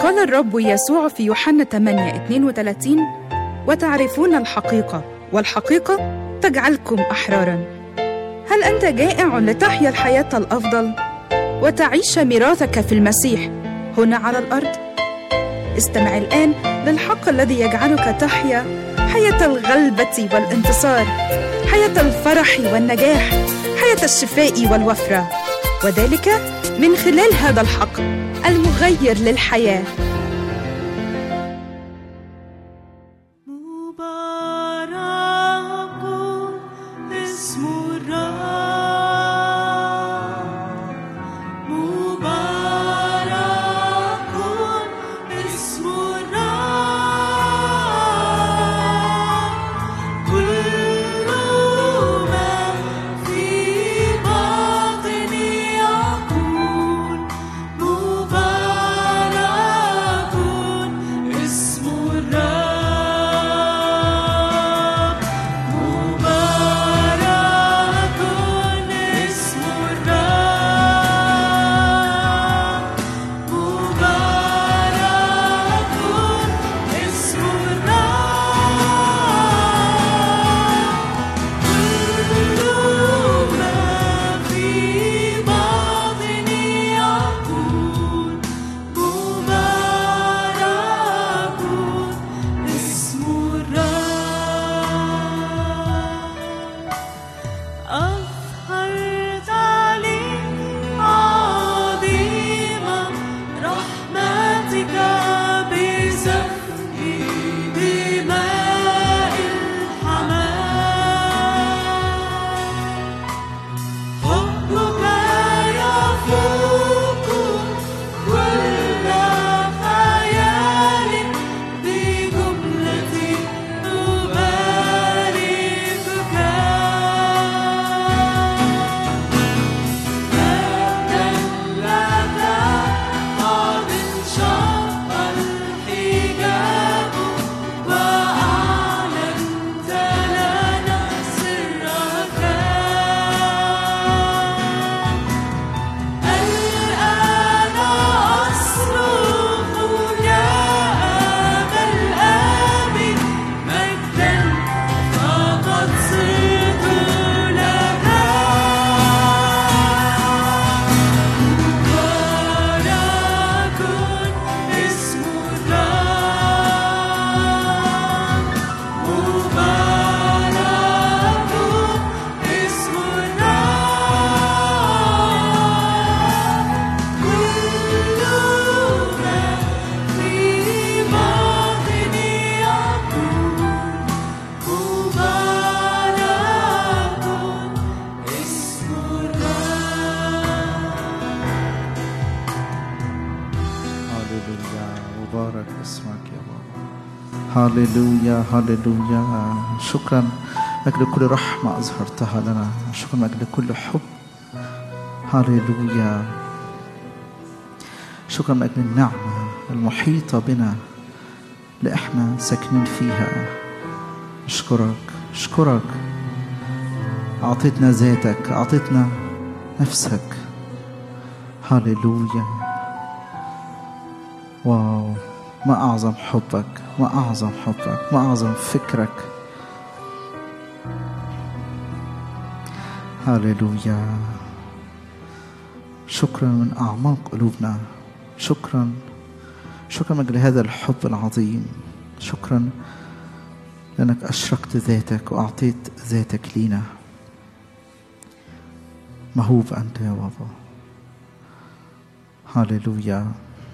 قال الرب يسوع في يوحنا 8 32 وتعرفون الحقيقة والحقيقة تجعلكم أحرارا هل أنت جائع لتحيا الحياة الأفضل وتعيش ميراثك في المسيح هنا على الأرض؟ استمع الآن للحق الذي يجعلك تحيا حياة الغلبة والانتصار حياة الفرح والنجاح حياة الشفاء والوفرة وذلك من خلال هذا الحق المغير للحياه مبارك اسم الرب مبارك اسم الرب كل ما في باطني يقول مبارك اسم الرب مبارك اسم الرب مبارك اسم الرب كل ما في باطني يقول مبارك اسم الرب أظهرت لي عظيم رحمتك بسفك دماء الحمام حبك يفوق كل خيال بجملة نباركك مجدا لك قد انشق الحجاب وأعلنت لنا سرك الآن أصرخ يا أبا الآب مجدا فقد صرت لك مبارك اسم الرب مبارك اسم الرب كل ما في باطني يقول مبارك اسم الرب هللويا مبارك اسمك يا بابا هللويا هللويا شكرا أجل كل رحمة أظهرتها لنا شكرا أجل كل حب هللويا شكرا أجل النعمة المحيطة بنا اللي احنا ساكنين فيها اشكرك اشكرك أعطيتنا ذاتك أعطيتنا نفسك هللويا واو ما أعظم حبك ما أعظم حبك ما أعظم فكرك هللويا شكرا من أعماق قلوبنا شكرا شكرا من أجل هذا الحب العظيم شكرا لأنك أشرقت ذاتك وأعطيت ذاتك لينا مهوب أنت يا بابا هللويا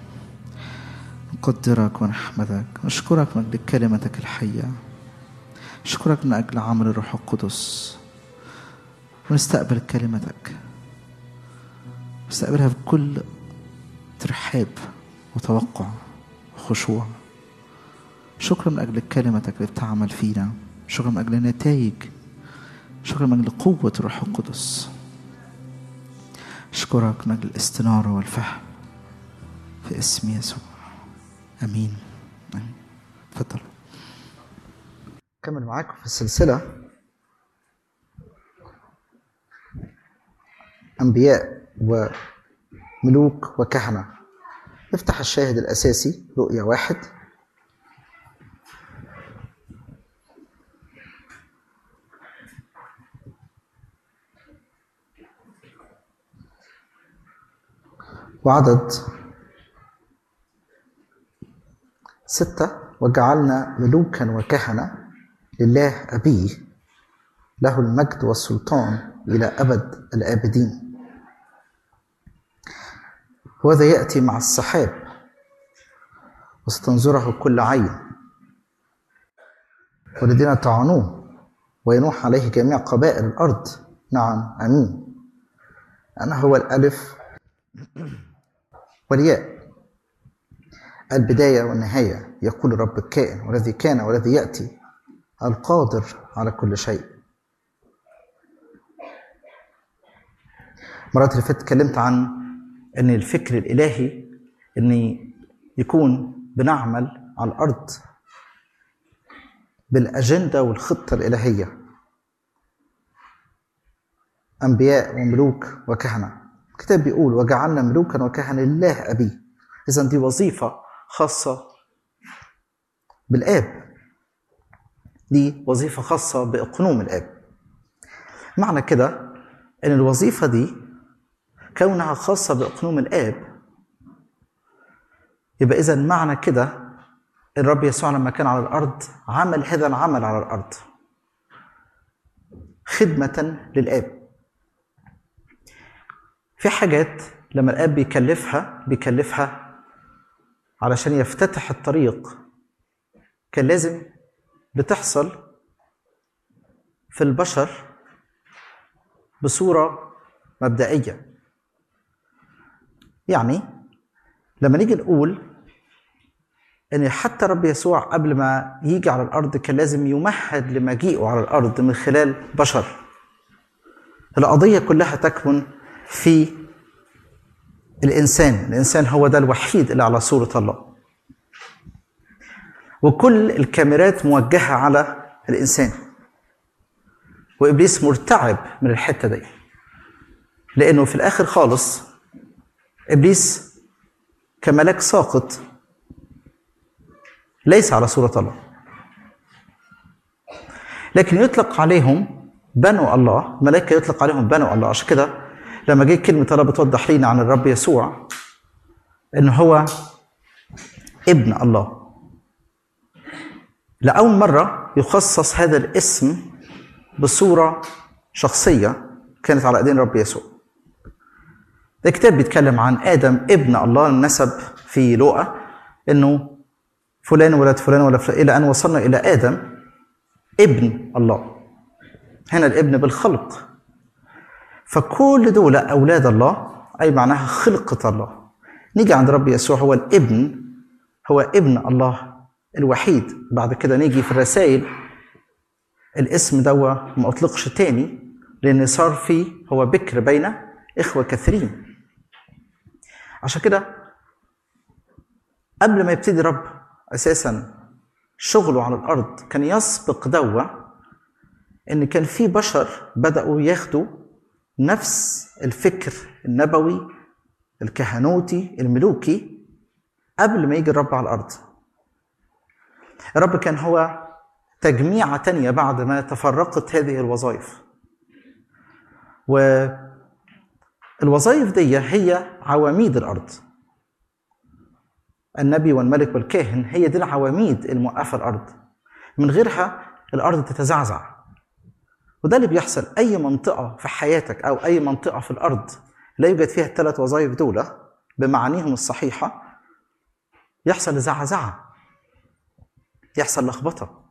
نقدرك ونحمدك نشكرك من أجل كلمتك الحية نشكرك من أجل عمل الروح القدس ونستقبل كلمتك نستقبلها بكل ترحاب وتوقع وخشوع شكرا من أجل كلمتك اللي بتعمل فينا شكرا من أجل النتائج شكرا من أجل قوة الروح القدس أشكرك من أجل الاستنارة والفهم في اسم يسوع امين امين اتفضل كمل معاكم في السلسله انبياء وملوك وكهنه نفتح الشاهد الأساسي رؤية واحد وعدد ستة وجعلنا ملوكا وكهنة لله أبيه له المجد والسلطان إلى أبد الآبدين وهذا يأتي مع السحاب وستنظره كل عين والذين طعنوه وينوح عليه جميع قبائل الأرض نعم أمين أنا هو الألف والياء البداية والنهاية يقول الرب الكائن والذي كان والذي يأتي القادر على كل شيء مرات اللي فاتت اتكلمت عن ان الفكر الالهي ان يكون بنعمل على الارض بالاجنده والخطه الالهيه انبياء وملوك وكهنه الكتاب بيقول وجعلنا ملوكا وكهنه لله ابيه اذا دي وظيفه خاصه بالاب دي وظيفه خاصه باقنوم الاب معنى كده ان الوظيفه دي كونها خاصة بأقنوم الآب يبقى إذا معنى كده الرب يسوع لما كان على الأرض عمل هذا العمل على الأرض خدمة للآب في حاجات لما الآب بيكلفها بيكلفها علشان يفتتح الطريق كان لازم بتحصل في البشر بصورة مبدئية يعني لما نيجي نقول ان حتى رب يسوع قبل ما يجي على الارض كان لازم يمهد لمجيئه على الارض من خلال بشر القضيه كلها تكمن في الانسان الانسان هو ده الوحيد اللي على صوره الله وكل الكاميرات موجهه على الانسان وابليس مرتعب من الحته دي لانه في الاخر خالص ابليس كملاك ساقط ليس على صوره الله لكن يطلق عليهم بنو الله ملائكه يطلق عليهم بنو الله عشان كده لما جه كلمه الله بتوضح لينا عن الرب يسوع ان هو ابن الله لاول مره يخصص هذا الاسم بصوره شخصيه كانت على ايدين رب يسوع ده كتاب بيتكلم عن ادم ابن الله النسب في لوقا انه فلان ولد فلان ولد فلان الى ان وصلنا الى ادم ابن الله هنا الابن بالخلق فكل دول اولاد الله اي معناها خلقه الله نيجي عند رب يسوع هو الابن هو ابن الله الوحيد بعد كده نيجي في الرسائل الاسم دوا ما اطلقش تاني لان صار فيه هو بكر بين اخوه كثيرين عشان كده قبل ما يبتدي رب اساسا شغله على الارض كان يسبق دوا ان كان في بشر بداوا ياخدوا نفس الفكر النبوي الكهنوتي الملوكي قبل ما يجي الرب على الارض الرب كان هو تجميعة تانية بعد ما تفرقت هذه الوظائف والوظائف دي هي عواميد الأرض النبي والملك والكاهن هي دي العواميد الموقفة الأرض من غيرها الأرض تتزعزع وده اللي بيحصل أي منطقة في حياتك أو أي منطقة في الأرض لا يوجد فيها الثلاث وظائف دول بمعانيهم الصحيحة يحصل زعزعة يحصل لخبطة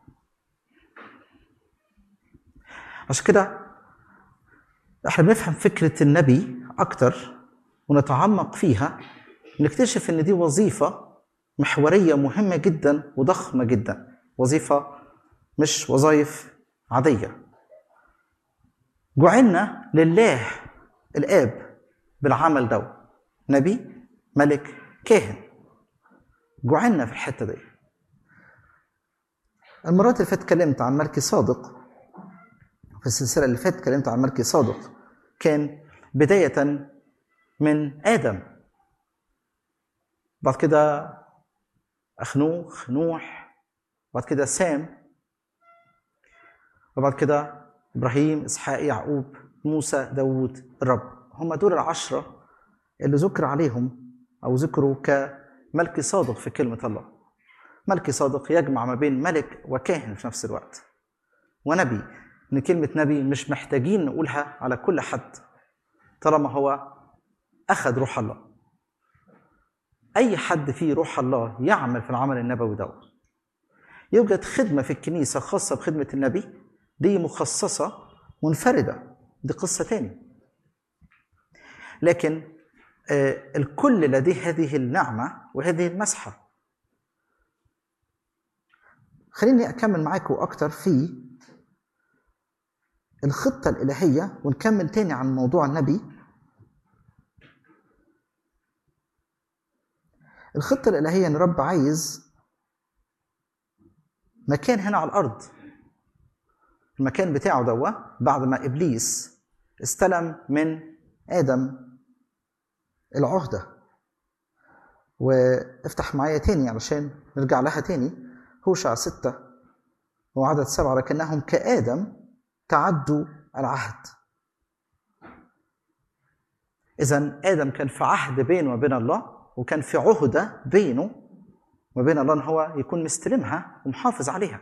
عشان كده احنا بنفهم فكرة النبي أكتر ونتعمق فيها نكتشف إن دي وظيفة محورية مهمة جدا وضخمة جدا وظيفة مش وظائف عادية جعلنا لله الآب بالعمل ده نبي ملك كاهن جعلنا في الحتة دي المرات اللي فاتت اتكلمت عن ملكي صادق في السلسلة اللي فاتت اتكلمت عن ملكي صادق كان بداية من آدم بعد كده أخنوخ نوح بعد كده سام وبعد كده إبراهيم إسحاق يعقوب موسى داوود الرب هم دول العشرة اللي ذكر عليهم أو ذكروا كملك صادق في كلمة الله ملك صادق يجمع ما بين ملك وكاهن في نفس الوقت ونبي ان كلمه نبي مش محتاجين نقولها على كل حد طالما هو اخذ روح الله اي حد فيه روح الله يعمل في العمل النبوي ده يوجد خدمه في الكنيسه خاصه بخدمه النبي دي مخصصه منفرده دي قصه تاني لكن آه، الكل لديه هذه النعمه وهذه المسحه خليني اكمل معاكم اكتر في الخطه الالهيه ونكمل تاني عن موضوع النبي الخطه الالهيه ان رب عايز مكان هنا على الارض المكان بتاعه دوا بعد ما ابليس استلم من ادم العهده وافتح معايا تاني علشان نرجع لها تاني هوشع ستة وعدد سبعة لكنهم كآدم تعدوا العهد إذا آدم كان في عهد بينه وبين الله وكان في عهدة بينه وبين الله إن هو يكون مستلمها ومحافظ عليها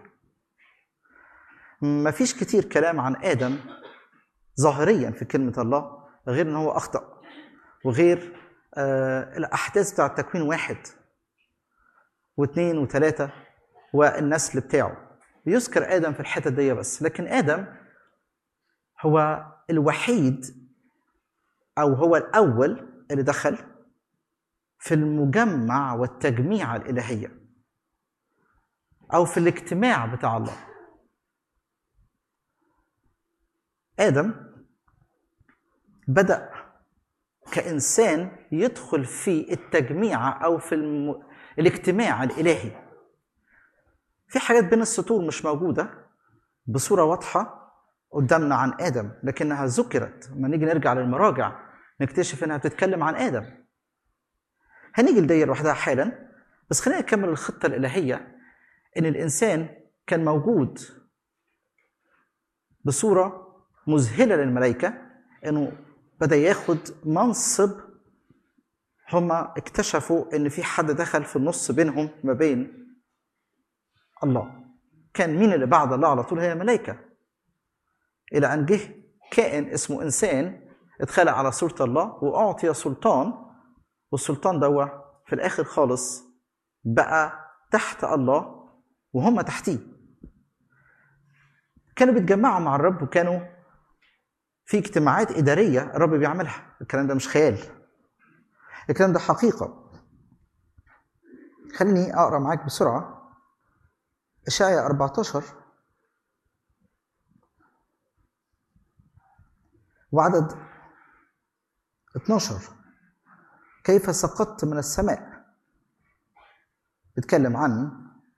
ما فيش كتير كلام عن آدم ظاهريا في كلمة الله غير إن هو أخطأ وغير آه الأحداث بتاع التكوين واحد واثنين وثلاثة والنسل بتاعه يذكر آدم في الحتة دي بس لكن آدم هو الوحيد أو هو الأول اللي دخل في المجمع والتجميع الإلهية أو في الاجتماع بتاع الله آدم بدأ كإنسان يدخل في التجميع أو في الم... الاجتماع الإلهي في حاجات بين السطور مش موجودة بصورة واضحة قدامنا عن آدم لكنها ذكرت لما نيجي نرجع للمراجع نكتشف إنها بتتكلم عن آدم هنيجي لدي لوحدها حالا بس خلينا نكمل الخطة الإلهية إن الإنسان كان موجود بصورة مذهلة للملائكة إنه بدأ ياخد منصب هما اكتشفوا إن في حد دخل في النص بينهم ما بين الله كان مين اللي بعد الله على طول هي ملائكة إلى أن جه كائن اسمه إنسان اتخلق على صورة الله وأعطي سلطان والسلطان ده في الآخر خالص بقى تحت الله وهم تحتيه كانوا بيتجمعوا مع الرب وكانوا في اجتماعات إدارية الرب بيعملها الكلام ده مش خيال الكلام ده حقيقة خليني أقرأ معاك بسرعة إشعيا 14 وعدد 12 كيف سقطت من السماء بيتكلم عن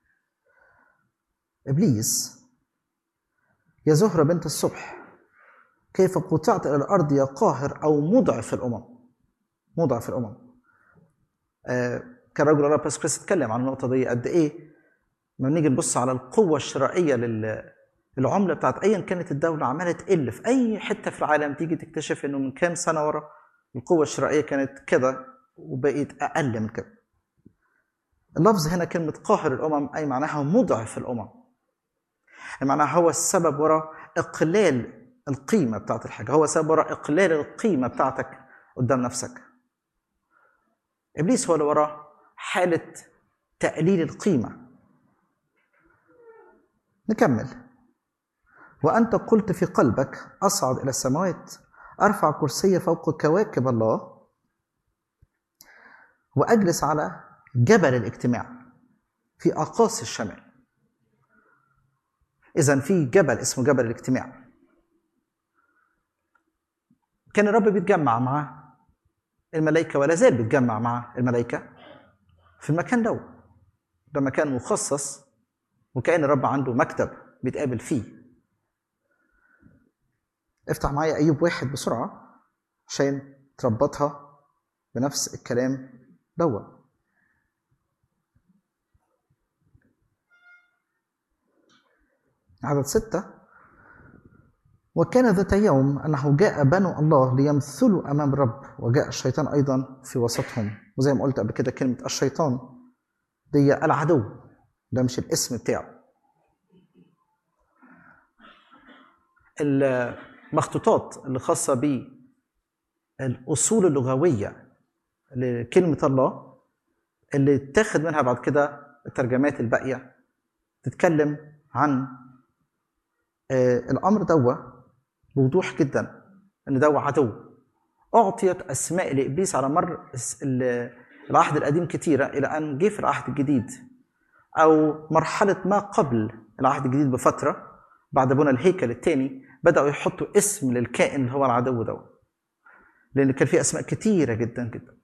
إبليس يا زهرة بنت الصبح كيف قطعت إلى الأرض يا قاهر أو مضعف الأمم مضعف الأمم آه كان رجل الله بس كريس اتكلم عن النقطة دي قد إيه لما نيجي نبص على القوة الشرائية لل العملة بتاعت أيا كانت الدولة عمالة تقل في أي حتة في العالم تيجي تكتشف إنه من كام سنة ورا القوة الشرائية كانت كده وبقيت أقل من كده. اللفظ هنا كلمة قاهر الأمم أي معناها مضعف الأمم. أي معناها هو السبب ورا إقلال القيمة بتاعت الحاجة، هو سبب ورا إقلال القيمة بتاعتك قدام نفسك. إبليس هو اللي وراه حالة تقليل القيمة. نكمل. وأنت قلت في قلبك أصعد إلى السماوات أرفع كرسي فوق كواكب الله وأجلس على جبل الاجتماع في أقاصي الشمال إذا في جبل اسمه جبل الاجتماع كان الرب بيتجمع مع الملائكة ولا زال بيتجمع مع الملائكة في المكان ده ده مكان مخصص وكأن الرب عنده مكتب بيتقابل فيه افتح معايا ايوب واحد بسرعه عشان تربطها بنفس الكلام دوت عدد ستة وكان ذات يوم أنه جاء بنو الله ليمثلوا أمام الرب وجاء الشيطان أيضا في وسطهم وزي ما قلت قبل كده كلمة الشيطان دي العدو ده مش الاسم بتاعه المخطوطات اللي خاصة بالأصول اللغوية لكلمة الله اللي اتاخد منها بعد كده الترجمات الباقية تتكلم عن آه، الأمر دوا بوضوح جدا إن دوا عدو أعطيت أسماء لإبليس على مر الس- ال- العهد القديم كتيرة إلى أن جه في العهد الجديد أو مرحلة ما قبل العهد الجديد بفترة بعد بنى الهيكل الثاني بدأوا يحطوا اسم للكائن اللي هو العدو دوا لأن كان في أسماء كتيرة جدا جدا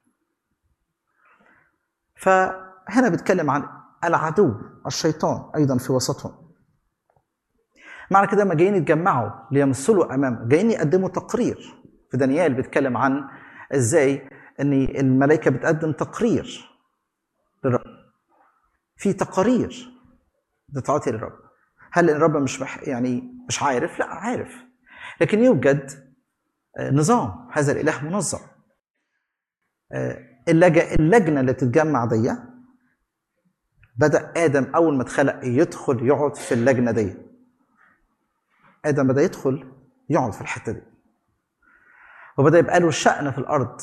فهنا بيتكلم عن العدو الشيطان ايضا في وسطهم معنى كده ما جايين يتجمعوا ليمثلوا امام جايين يقدموا تقرير في دانيال بيتكلم عن ازاي ان الملائكه بتقدم تقرير للرب في تقارير بتتعطي للرب هل الرب مش مح يعني مش عارف لا عارف لكن يوجد آه، نظام هذا الاله منظم آه، اللج- اللجنه اللي بتتجمع دي بدا ادم اول ما اتخلق يدخل يقعد في اللجنه دي ادم بدا يدخل يقعد في الحته دي وبدا يبقى له شأن في الارض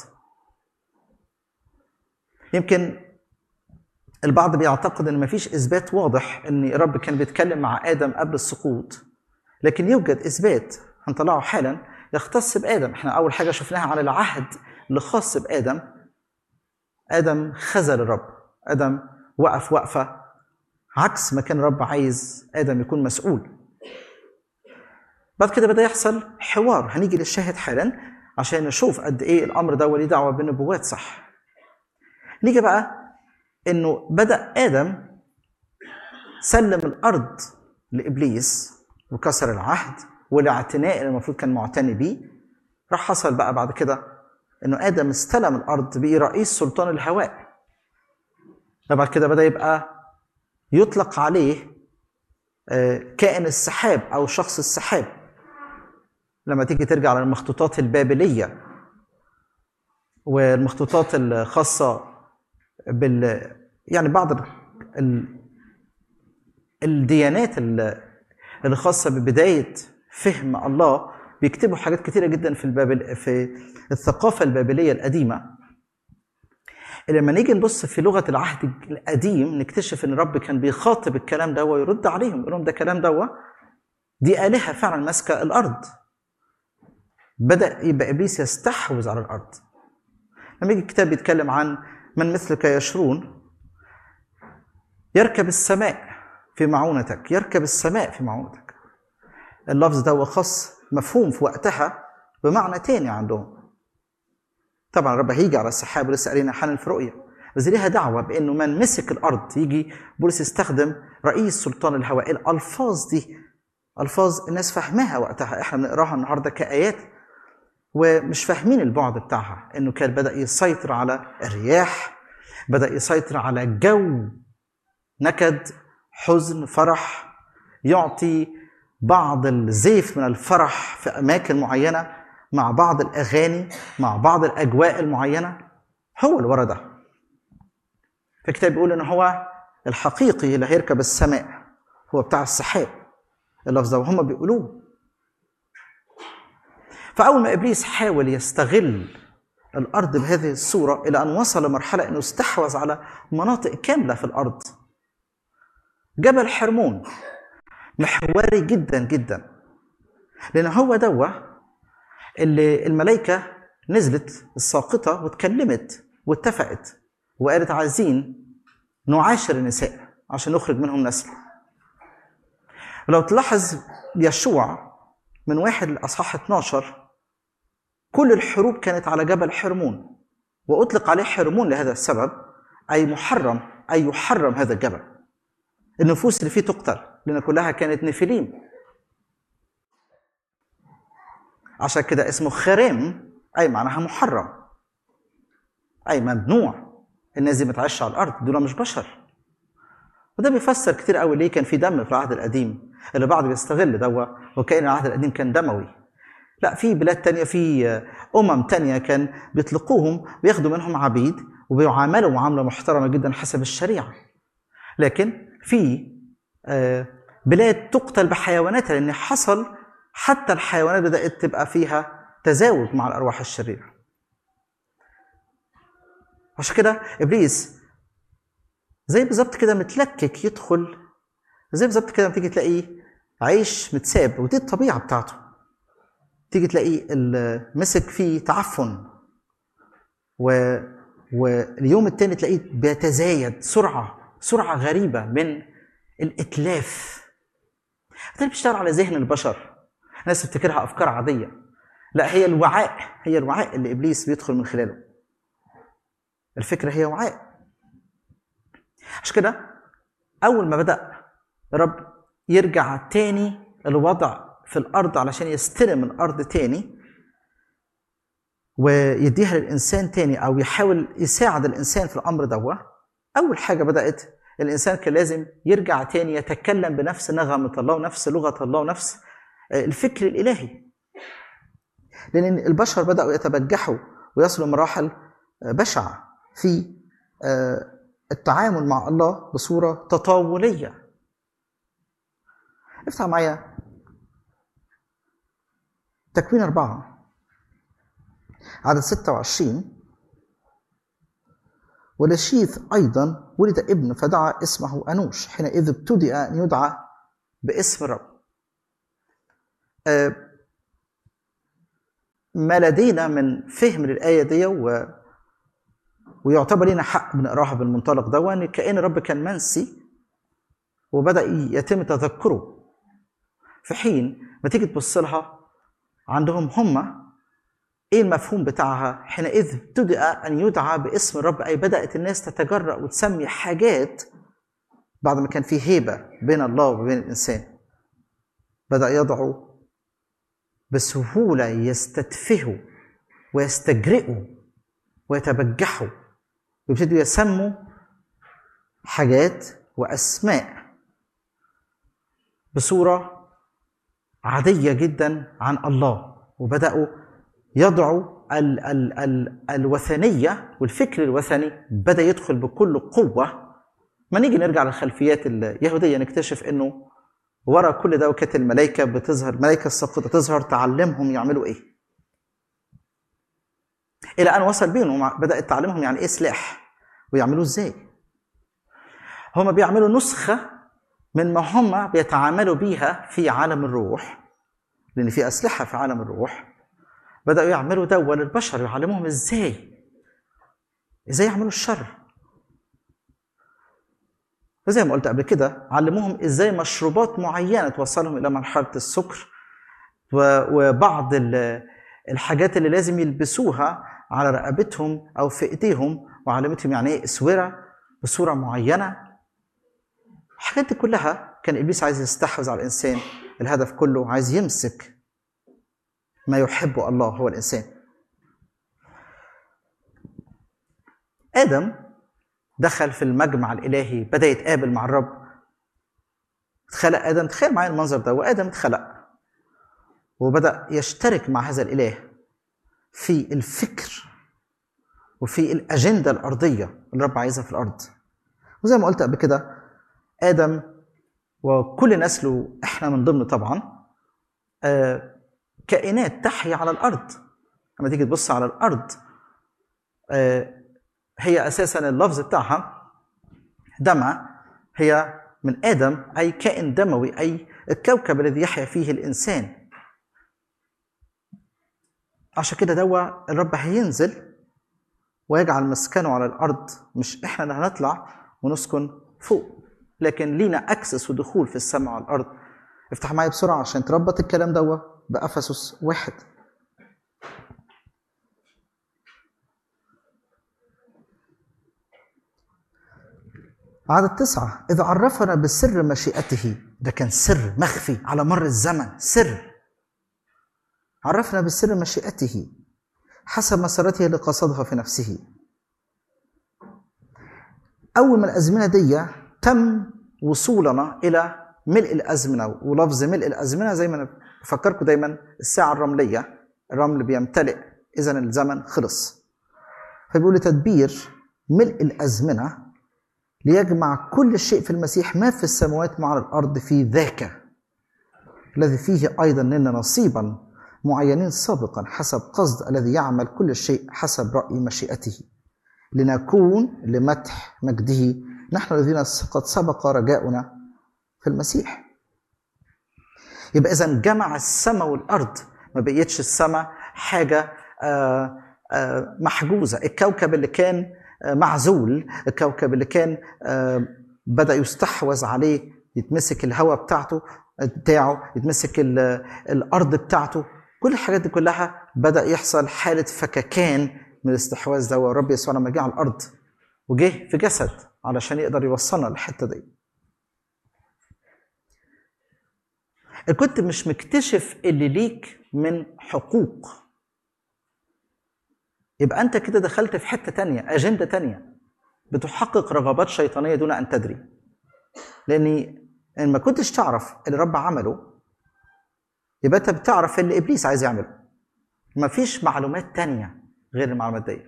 يمكن البعض بيعتقد ان مفيش اثبات واضح ان الرب كان بيتكلم مع ادم قبل السقوط لكن يوجد اثبات هنطلعه حالا يختص بادم احنا اول حاجه شفناها على العهد اللي خاص بادم ادم خذل الرب ادم وقف وقفه عكس ما كان الرب عايز ادم يكون مسؤول بعد كده بدا يحصل حوار هنيجي للشاهد حالا عشان نشوف قد ايه الامر ده وليه دعوه بالنبوات صح نيجي بقى انه بدا ادم سلم الارض لابليس وكسر العهد والاعتناء اللي المفروض كان معتني بيه راح حصل بقى بعد كده انه ادم استلم الارض بقي رئيس سلطان الهواء بعد كده بدا يبقى يطلق عليه آه، كائن السحاب او شخص السحاب لما تيجي ترجع للمخطوطات البابليه والمخطوطات الخاصه بال يعني بعض ال... ال... الديانات ال- اللي خاصه ببدايه فهم الله بيكتبوا حاجات كتيره جدا في البابل في الثقافه البابليه القديمه لما نيجي نبص في لغه العهد القديم نكتشف ان الرب كان بيخاطب الكلام ده ويرد عليهم يقول لهم ده كلام ده دي الهه فعلا ماسكه الارض بدا يبقى ابليس يستحوذ على الارض لما يجي الكتاب بيتكلم عن من مثلك يشرون يركب السماء في معونتك يركب السماء في معونتك اللفظ ده خاص مفهوم في وقتها بمعنى تاني عندهم طبعا الرب هيجي على السحاب ولسه قالنا حالا في رؤيا بس ليها دعوه بانه من مسك الارض يجي بولس يستخدم رئيس سلطان الهواء الالفاظ دي الفاظ الناس فاهماها وقتها احنا بنقراها النهارده كايات ومش فاهمين البعد بتاعها انه كان بدا يسيطر على الرياح بدا يسيطر على جو نكد حزن فرح يعطي بعض الزيف من الفرح في اماكن معينه مع بعض الاغاني مع بعض الاجواء المعينه هو اللي ورا ده فالكتاب بيقول ان هو الحقيقي اللي هيركب السماء هو بتاع السحاب اللفظ ده وهم بيقولوه فاول ما ابليس حاول يستغل الارض بهذه الصوره الى ان وصل لمرحله انه استحوذ على مناطق كامله في الارض جبل حرمون محوري جدا جدا لان هو دوا اللي الملائكه نزلت الساقطه واتكلمت واتفقت وقالت عايزين نعاشر النساء عشان نخرج منهم نسل ولو تلاحظ يشوع من واحد لاصحاح 12 كل الحروب كانت على جبل حرمون واطلق عليه حرمون لهذا السبب اي محرم اي يحرم هذا الجبل النفوس اللي فيه تقتل لان كلها كانت نفليم عشان كده اسمه خرم اي معناها محرم اي ممنوع الناس دي ما تعيش على الارض دول مش بشر وده بيفسر كتير قوي ليه كان في دم في العهد القديم اللي بعض بيستغل دوا وكأن العهد القديم كان دموي لا في بلاد تانية في أمم تانية كان بيطلقوهم بياخدوا منهم عبيد وبيعاملوا معاملة محترمة جدا حسب الشريعة لكن في آه، بلاد تقتل بحيواناتها لأن حصل حتى الحيوانات بدأت تبقى فيها تزاوج مع الأرواح الشريرة عشان كده إبليس زي بالظبط كده متلكك يدخل زي بالظبط كده لما تيجي تلاقيه عيش متساب ودي الطبيعة بتاعته تيجي تلاقيه ال- مسك فيه تعفن و... واليوم التاني تلاقيه بيتزايد سرعة سرعة غريبة من الإتلاف ده بيشتغل على ذهن البشر الناس تفتكرها أفكار عادية لا هي الوعاء هي الوعاء اللي إبليس بيدخل من خلاله الفكرة هي وعاء عشان كده أول ما بدأ الرب يرجع تاني الوضع في الأرض علشان يستلم الأرض تاني ويديها للإنسان تاني أو يحاول يساعد الإنسان في الأمر دوا أول حاجة بدأت الإنسان كان لازم يرجع تاني يتكلم بنفس نغمة الله ونفس لغة الله ونفس آه، الفكر الإلهي لأن البشر بدأوا يتبجحوا ويصلوا مراحل آه، بشعة في آه، التعامل مع الله بصورة تطاولية افتح معايا تكوين أربعة عدد 26 ولشيث أيضا ولد ابن فدعا اسمه أنوش حينئذ ابتدأ أن يدعى باسم الرب آه، ما لدينا من فهم للآية دي و... ويعتبر لنا حق بنقراها بالمنطلق ده ان كأن الرب كان منسي وبدأ يتم تذكره في حين ما تيجي تبص لها عندهم هم ايه المفهوم بتاعها حينئذ ابتدأ ان يدعى باسم الرب اي بدأت الناس تتجرأ وتسمي حاجات بعد ما كان في هيبة بين الله وبين الإنسان بدأ يدعو بسهولة يستتفهوا ويستجرئوا ويتبجحوا ويبتدوا يسموا حاجات وأسماء بصورة عادية جدا عن الله وبدأوا يضعوا ال ال ال الوثنية والفكر الوثني بدأ يدخل بكل قوة ما نيجي نرجع للخلفيات اليهودية نكتشف انه ورا كل ده وكانت الملائكة بتظهر الملائكة الساقطة تظهر تعلمهم يعملوا ايه إلى أن وصل بينهم بدأت تعلمهم يعني إيه سلاح ويعملوه إزاي هما بيعملوا نسخة من ما هما بيتعاملوا بيها في عالم الروح لأن في أسلحة في عالم الروح بدأوا يعملوا دوا للبشر يعلموهم إزاي إزاي يعملوا الشر وزي ما قلت قبل كده علموهم ازاي مشروبات معينه توصلهم الى مرحله السكر و- وبعض ال- الحاجات اللي لازم يلبسوها على رقبتهم او في ايديهم وعلمتهم يعني ايه اسوره بصوره معينه الحاجات دي كلها كان ابليس عايز يستحوذ على الانسان الهدف كله عايز يمسك ما يحبه الله هو الانسان ادم دخل في المجمع الالهي بدا يتقابل مع الرب اتخلق ادم تخيل معايا المنظر ده وادم اتخلق وبدا يشترك مع هذا الاله في الفكر وفي الاجنده الارضيه اللي الرب عايزها في الارض وزي ما قلت قبل كده ادم وكل نسله احنا من ضمن طبعا آه، كائنات تحيا على الارض لما تيجي تبص على الارض آه، هي اساسا اللفظ بتاعها دمى هي من ادم اي كائن دموي اي الكوكب الذي يحيا فيه الانسان عشان كده دوا الرب هينزل ويجعل مسكنه على الارض مش احنا اللي هنطلع ونسكن فوق لكن لينا اكسس ودخول في السماء على الارض افتح معايا بسرعه عشان تربط الكلام دوا بافسس واحد عدد تسعة إذا عرفنا بسر مشيئته ده كان سر مخفي على مر الزمن سر عرفنا بسر مشيئته حسب مسارته اللي قصدها في نفسه أول ما الأزمنة دي تم وصولنا إلى ملء الازمنه ولفظ ملء الازمنه زي ما انا بفكركم دايما الساعه الرمليه الرمل بيمتلئ اذا الزمن خلص فبيقول تدبير ملء الازمنه ليجمع كل شيء في المسيح ما في السماوات مع الارض في ذاك الذي فيه ايضا لنا نصيبا معينين سابقا حسب قصد الذي يعمل كل شيء حسب راي مشيئته لنكون لمدح مجده نحن الذين قد سبق رجاؤنا في المسيح يبقى اذا جمع السماء والارض ما بقيتش السماء حاجه آه، آه، محجوزه الكوكب اللي كان آه، معزول الكوكب اللي كان آه، بدا يستحوذ عليه يتمسك الهواء بتاعته بتاعه يتمسك ال- الارض بتاعته كل الحاجات دي كلها بدا يحصل حاله فككان من الاستحواذ ده والرب يسوع لما جه على الارض وجه في جسد علشان يقدر يوصلنا للحته دي كنت مش مكتشف اللي ليك من حقوق يبقى انت كده دخلت في حته تانية اجنده تانية بتحقق رغبات شيطانيه دون ان تدري لاني ان ما كنتش تعرف اللي رب عمله يبقى انت بتعرف اللي ابليس عايز يعمله مفيش معلومات تانية غير المعلومات دي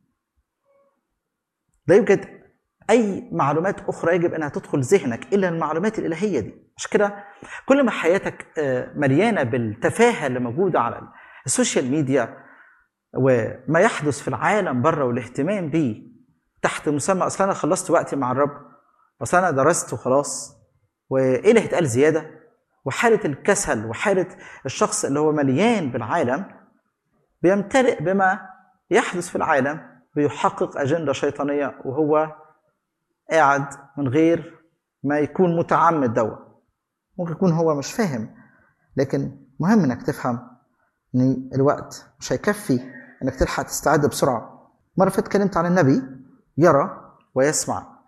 لا يوجد اي معلومات اخرى يجب انها تدخل ذهنك الا المعلومات الالهيه دي عشان كده كل ما حياتك آه، مليانه بالتفاهه اللي موجوده على السوشيال ميديا وما يحدث في العالم بره والاهتمام بيه تحت مسمى اصل انا خلصت وقتي مع الرب اصل انا درست وخلاص وايه اللي هيتقال زياده وحاله الكسل وحاله الشخص اللي هو مليان بالعالم بيمتلئ بما يحدث في العالم بيحقق اجنده شيطانيه وهو قاعد من غير ما يكون متعمد دوا ممكن يكون هو مش فاهم لكن مهم انك تفهم ان الوقت مش هيكفي انك تلحق تستعد بسرعه مره فاتت اتكلمت عن النبي يرى ويسمع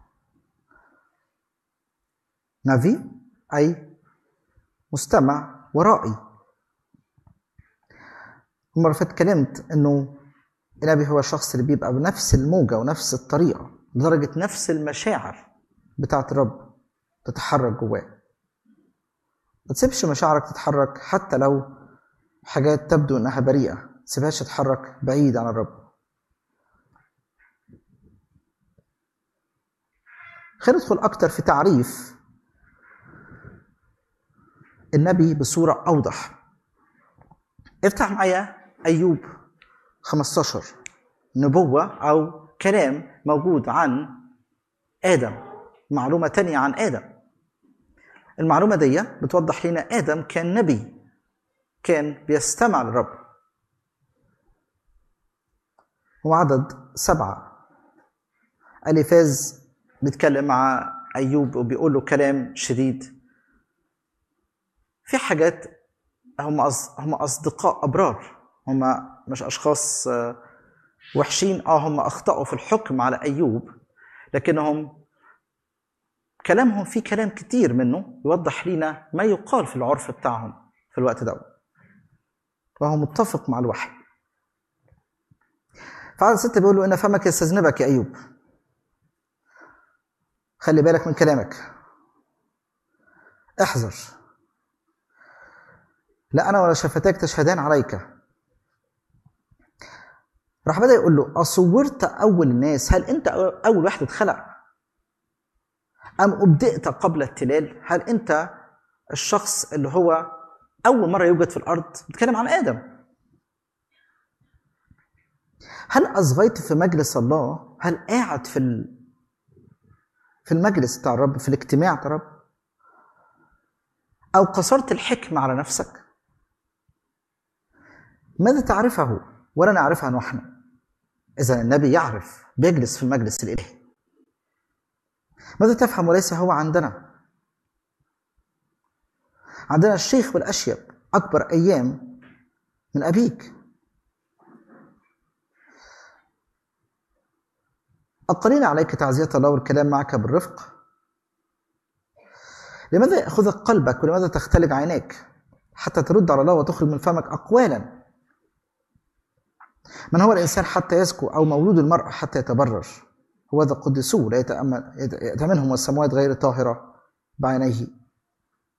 نبي اي مستمع ورائي المره اللي فاتت اتكلمت انه النبي هو الشخص اللي بيبقى بنفس الموجه ونفس الطريقه لدرجه نفس المشاعر بتاعت الرب تتحرك جواه ما تسيبش مشاعرك تتحرك حتى لو حاجات تبدو انها بريئه ما تسيبهاش تتحرك بعيد عن الرب خلينا ندخل اكتر في تعريف النبي بصوره اوضح افتح معايا ايوب 15 نبوه او كلام موجود عن ادم معلومه تانية عن ادم المعلومه دي بتوضح لنا ادم كان نبي كان بيستمع للرب هو عدد سبعة أليفاز بيتكلم مع أيوب وبيقول له كلام شديد في حاجات هم أص... هم أصدقاء أبرار هم مش أشخاص آه، وحشين اه هم أخطأوا في الحكم على أيوب لكنهم كلامهم فيه كلام كتير منه يوضح لنا ما يقال في العرف بتاعهم في الوقت ده وهو متفق مع الوحي فعدد ستة بيقول له إن فمك يستذنبك يا أيوب خلي بالك من كلامك احذر لا أنا ولا شفتاك تشهدان عليك راح بدأ يقول له أصورت أول الناس هل أنت أول واحد اتخلق أم أبدأت قبل التلال هل أنت الشخص اللي هو أول مرة يوجد في الأرض بيتكلم عن آدم هل أصغيت في مجلس الله هل قاعد في ال... في المجلس بتاع الرب في الاجتماع بتاع الرب أو قصرت الحكمة على نفسك ماذا تعرفه ولا نعرفها نحن إذا النبي يعرف بيجلس في المجلس الإلهي ماذا تفهم وليس هو عندنا عندنا الشيخ والأشيب أكبر أيام من أبيك القليل عليك تعزية الله والكلام معك بالرفق لماذا يأخذك قلبك ولماذا تختلج عيناك حتى ترد على الله وتخرج من فمك أقوالا من هو الإنسان حتى يزكو أو مولود المرأة حتى يتبرر هو ذا قدسوه لا يتأمن يتأمنهم والسماوات غير طاهرة بعينيه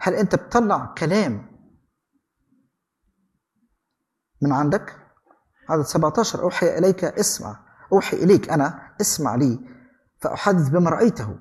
هل انت بتطلع كلام من عندك عدد 17 اوحي اليك اسمع اوحي اليك انا اسمع لي فاحدث بما رايته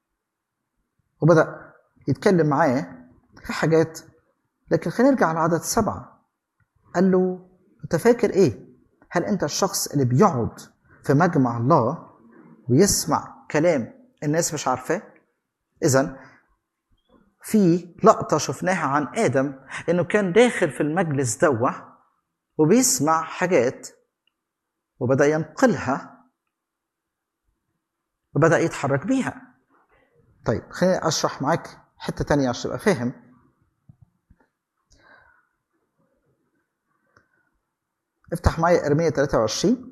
وبدا يتكلم معاه في حاجات لكن خلينا نرجع على عدد سبعه قال له انت فاكر ايه؟ هل انت الشخص اللي بيقعد في مجمع الله ويسمع كلام الناس مش عارفاه؟ اذا في لقطة شفناها عن آدم إنه كان داخل في المجلس دوه وبيسمع حاجات وبدأ ينقلها وبدأ يتحرك بيها طيب خليني أشرح معاك حتة تانية عشان تبقى فاهم افتح معايا ارميا 23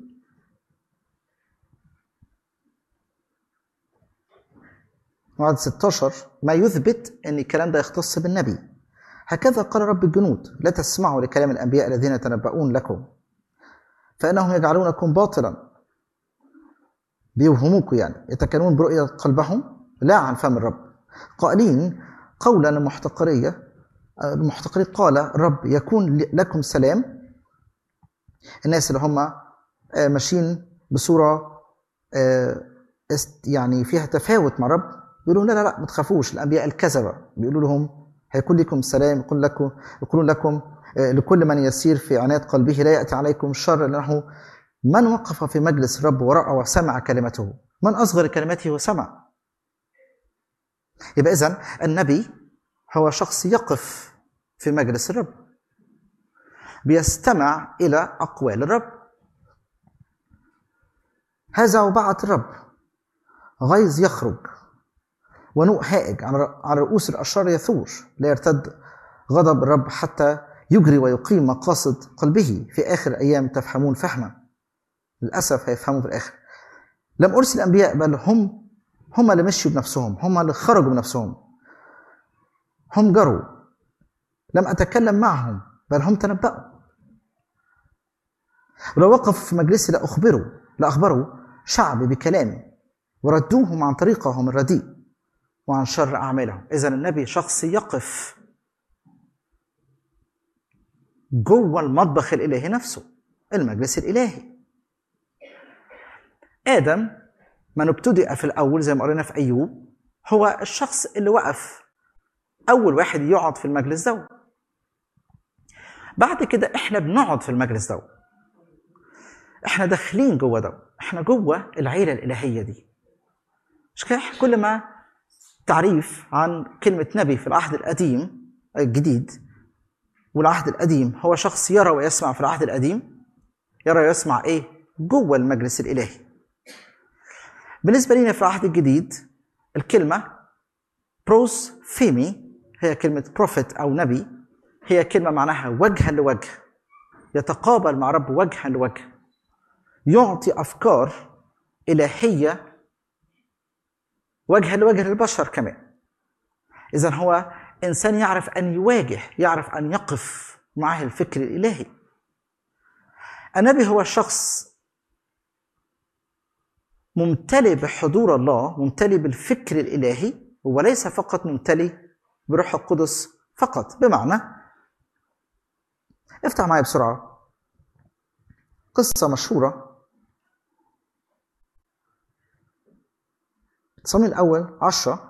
وعدد 16 ما يثبت ان الكلام ده يختص بالنبي هكذا قال رب الجنود لا تسمعوا لكلام الانبياء الذين يتنبؤون لكم فانهم يجعلونكم باطلا بيوهموكم يعني يتكلمون برؤية قلبهم لا عن فم الرب قائلين قولا المحتقرية المحتقرين قال الرب يكون لكم سلام الناس اللي هم آه، ماشيين بصورة آه، است- يعني فيها تفاوت مع الرب بيقولوا لا لا لا ما تخافوش الأنبياء الكذبة بيقولوا لهم هيكون لكم سلام يقول لكم يقولون لكم آه، لكل من يسير في عناد قلبه لا يأتي عليكم شر لأنه من وقف في مجلس الرب ورأى وسمع كلمته من أصغر كلمته وسمع يبقى إذن النبي هو شخص يقف في مجلس الرب بيستمع إلى أقوال الرب هذا وبعث الرب غيظ يخرج ونوء هائج على على رؤوس الأشرار يثور لا يرتد غضب الرب حتى يجري ويقيم مقاصد قلبه في آخر الأيام تفهمون فهما للأسف هيفهموا في الآخر لم أرسل الأنبياء بل هم هم اللي مشوا بنفسهم هم اللي خرجوا بنفسهم هم جروا لم أتكلم معهم بل هم تنبأوا ولو وقفوا في مجلسي لأخبروا لأخبروا شعبي بكلامي وردوهم عن طريقهم الرديء وعن شر أعمالهم إذا النبي شخص يقف جوه المطبخ الإلهي نفسه المجلس الإلهي آدم من ابتدأ في الأول زي ما قرينا في أيوب هو الشخص اللي وقف أول واحد يقعد في المجلس ده بعد كده إحنا بنقعد في المجلس ده إحنا داخلين جوه ده إحنا جوه العيلة الإلهية دي مش كده إحنا كل ما تعريف عن كلمة نبي في العهد القديم الجديد والعهد القديم هو شخص يرى ويسمع في العهد القديم يرى ويسمع ايه جوه المجلس الالهي بالنسبه لنا في العهد الجديد الكلمه بروس فيمي هي كلمه بروفيت او نبي هي كلمه معناها وجها لوجه يتقابل مع رب وجها لوجه يعطي افكار الهيه وجها لوجه للبشر كمان اذا هو انسان يعرف ان يواجه يعرف ان يقف معه الفكر الالهي النبي هو شخص ممتلئ بحضور الله ممتلئ بالفكر الالهي وليس فقط ممتلئ بروح القدس فقط بمعنى افتح معي بسرعه قصه مشهوره صمويل الاول عشرة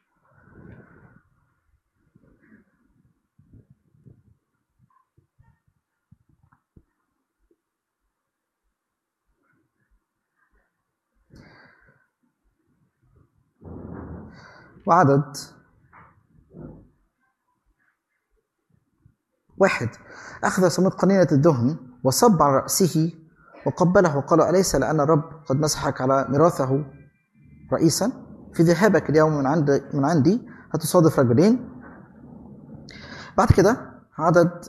وعدد واحد أخذ صمود قنينة الدهن وصب على رأسه وقبله وقال أليس لأن الرب قد مسحك على ميراثه رئيسا في ذهابك اليوم من عند من عندي هتصادف رجلين بعد كده عدد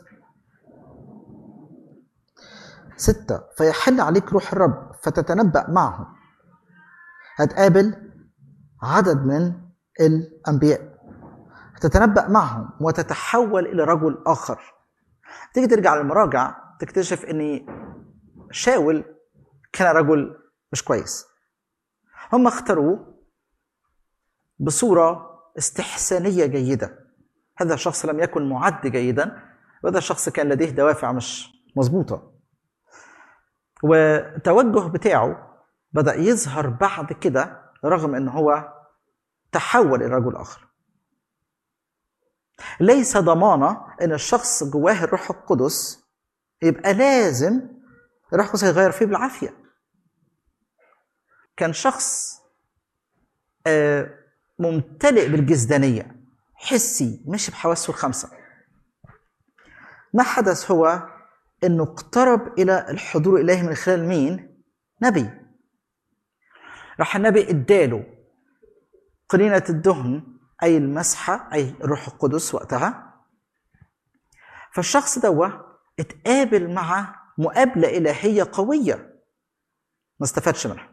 ستة فيحل عليك روح الرب فتتنبأ معهم هتقابل عدد من الأنبياء تتنبأ معهم وتتحول إلى رجل آخر تيجي ترجع للمراجع تكتشف أن شاول كان رجل مش كويس هم اختاروه بصورة استحسانية جيدة هذا الشخص لم يكن معد جيدا وهذا الشخص كان لديه دوافع مش مظبوطة والتوجه بتاعه بدأ يظهر بعد كده رغم ان هو تحول الى رجل اخر ليس ضمانه ان الشخص جواه الروح القدس يبقى لازم الروح القدس هيغير فيه بالعافيه كان شخص آه، ممتلئ بالجسدانيه حسي ماشي بحواسه الخمسه ما حدث هو انه اقترب الى الحضور الالهي من خلال مين نبي راح النبي اداله قرينة الدهن أي المسحة أي الروح القدس وقتها فالشخص دوا اتقابل مع مقابلة إلهية قوية ما استفادش منها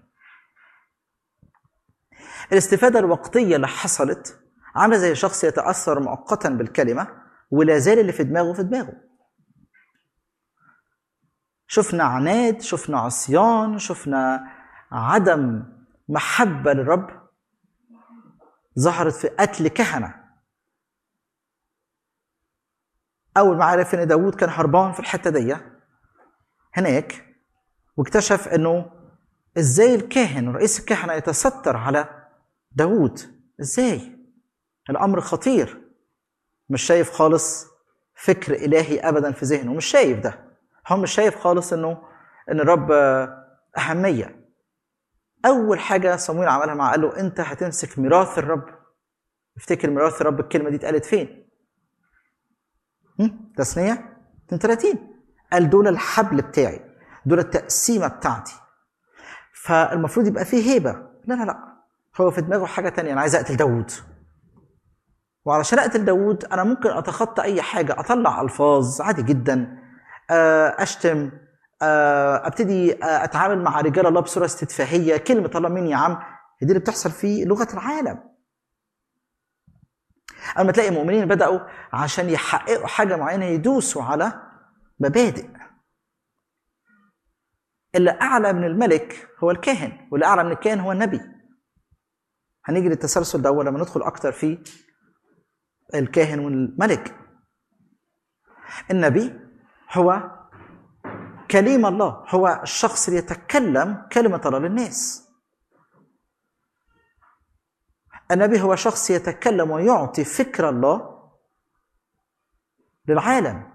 الاستفادة الوقتية اللي حصلت عاملة زي شخص يتأثر مؤقتا بالكلمة ولا زال اللي في دماغه في دماغه شفنا عناد شفنا عصيان شفنا عدم محبة للرب ظهرت في قتل كهنة أول ما عرف إن داوود كان هربان في الحتة دي هناك واكتشف إنه إزاي الكاهن رئيس الكهنة يتستر على داوود إزاي الأمر خطير مش شايف خالص فكر إلهي أبدا في ذهنه مش شايف ده هو مش شايف خالص إنه إن الرب أهمية اول حاجه صمويل عملها معاه قال له انت هتمسك ميراث الرب افتكر ميراث الرب الكلمه دي اتقالت فين هم؟ تثنيه 32 قال دول الحبل بتاعي دول التقسيمه بتاعتي فالمفروض يبقى فيه هيبه لا لا لا هو في دماغه حاجه تانية انا عايز اقتل داوود وعلشان اقتل داوود انا ممكن اتخطى اي حاجه اطلع الفاظ عادي جدا آه، اشتم آه، ابتدي آه، اتعامل مع رجال الله بصوره استتفاهيه كلمه الله مين يا عم هي دي اللي بتحصل في لغه العالم اما تلاقي مؤمنين بداوا عشان يحققوا حاجه معينه يدوسوا على مبادئ اللي اعلى من الملك هو الكاهن واللي اعلى من الكاهن هو النبي هنيجي للتسلسل ده لما ندخل اكتر في الكاهن والملك النبي هو كليم الله هو الشخص اللي يتكلم كلمة الله للناس النبي هو شخص يتكلم ويعطي فكر الله للعالم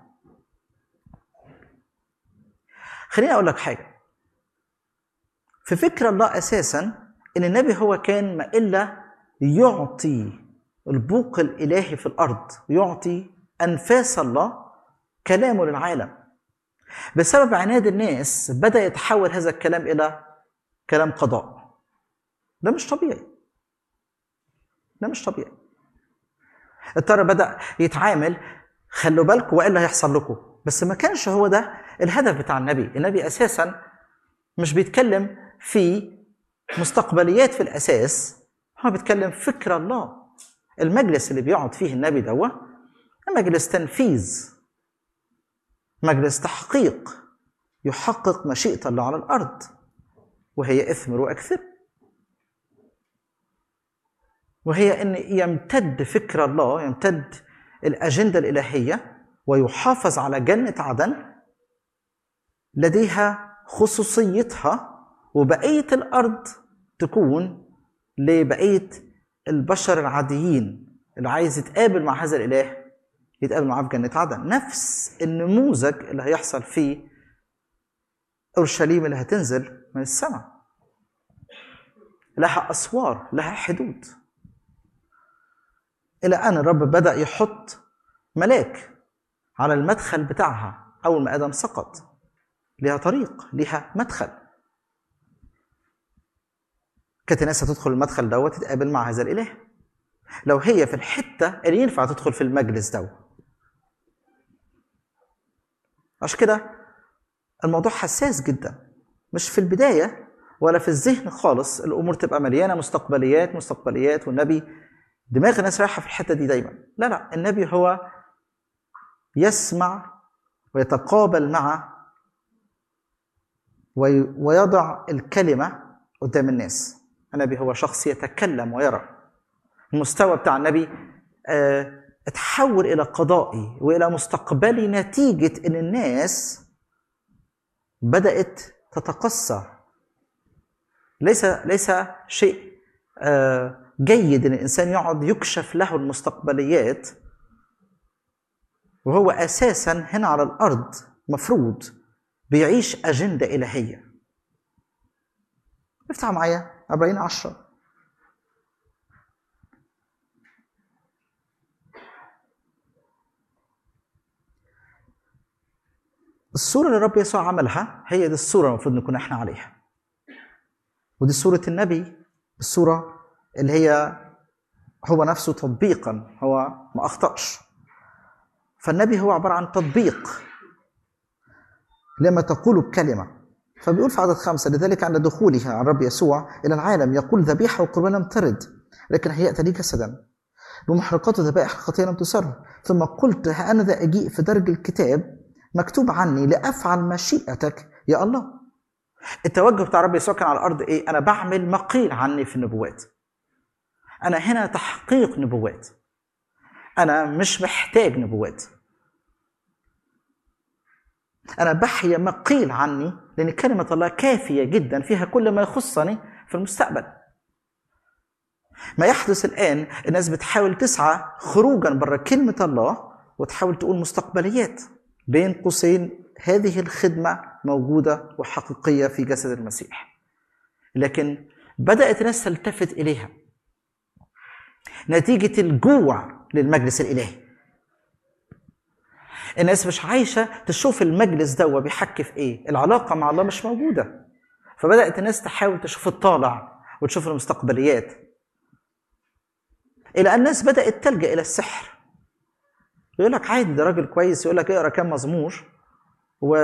خليني اقول لك حاجه في فكر الله اساسا ان النبي هو كان ما الا يعطي البوق الالهي في الارض يعطي انفاس الله كلامه للعالم بسبب عناد الناس بدا يتحول هذا الكلام الى كلام قضاء ده مش طبيعي ده مش طبيعي اضطر بدا يتعامل خلوا بالكم والا هيحصل لكم بس ما كانش هو ده الهدف بتاع النبي النبي اساسا مش بيتكلم في مستقبليات في الاساس هو بيتكلم فكر الله المجلس اللي بيقعد فيه النبي دوا مجلس تنفيذ مجلس تحقيق يحقق مشيئة الله على الأرض وهي اثمر واكثر وهي ان يمتد فكر الله يمتد الاجنده الالهيه ويحافظ على جنه عدن لديها خصوصيتها وبقيه الارض تكون لبقيه البشر العاديين اللي عايز يتقابل مع هذا الاله يتقابل معاه في جنه عدن نفس النموذج اللي هيحصل في اورشليم اللي هتنزل من السماء لها اسوار لها حدود الى ان الرب بدا يحط ملاك على المدخل بتاعها اول ما ادم سقط لها طريق لها مدخل كانت الناس هتدخل المدخل دوت تتقابل مع هذا الاله لو هي في الحته اللي ينفع تدخل في المجلس دوت عشان كده الموضوع حساس جدا مش في البدايه ولا في الذهن خالص الامور تبقى مليانه مستقبليات مستقبليات والنبي دماغ الناس رايحه في الحته دي دايما لا لا النبي هو يسمع ويتقابل مع وي- ويضع الكلمه قدام الناس النبي هو شخص يتكلم ويرى المستوى بتاع النبي آه، اتحول الى قضائي والى مستقبلي نتيجه ان الناس بدات تتقصى ليس ليس شيء آه، جيد ان الانسان يقعد يكشف له المستقبليات وهو اساسا هنا على الارض مفروض بيعيش اجنده الهيه افتح معايا عبرين عشرة الصورة اللي الرب يسوع عملها هي دي الصورة المفروض نكون احنا عليها ودي صورة النبي الصورة اللي هي هو نفسه تطبيقا هو ما أخطأش فالنبي هو عبارة عن تطبيق لما تقول بكلمة فبيقول في عدد خمسة لذلك عند دخوله على الرب يسوع إلى العالم يقول ذبيحة وقربان لم ترد لكن هيأت لي جسدا بمحرقات وذبائح الخطية لم تسر ثم قلت ها أنا ذا أجيء في درج الكتاب مكتوب عني لأفعل مشيئتك يا الله التوجه بتاع رب يسوع كان على الأرض إيه أنا بعمل ما قيل عني في النبوات أنا هنا تحقيق نبوات أنا مش محتاج نبوات أنا بحيا ما قيل عني لأن كلمة الله كافية جدا فيها كل ما يخصني في المستقبل ما يحدث الآن الناس بتحاول تسعى خروجا بره كلمة الله وتحاول تقول مستقبليات بين قوسين هذه الخدمة موجودة وحقيقية في جسد المسيح لكن بدأت الناس تلتفت إليها نتيجة الجوع للمجلس الإلهي الناس مش عايشة تشوف المجلس ده بيحكي في إيه العلاقة مع الله مش موجودة فبدأت الناس تحاول تشوف الطالع وتشوف المستقبليات إلى أن الناس بدأت تلجأ إلى السحر يقول لك عادي ده راجل كويس يقول لك اقرا كام مزمور و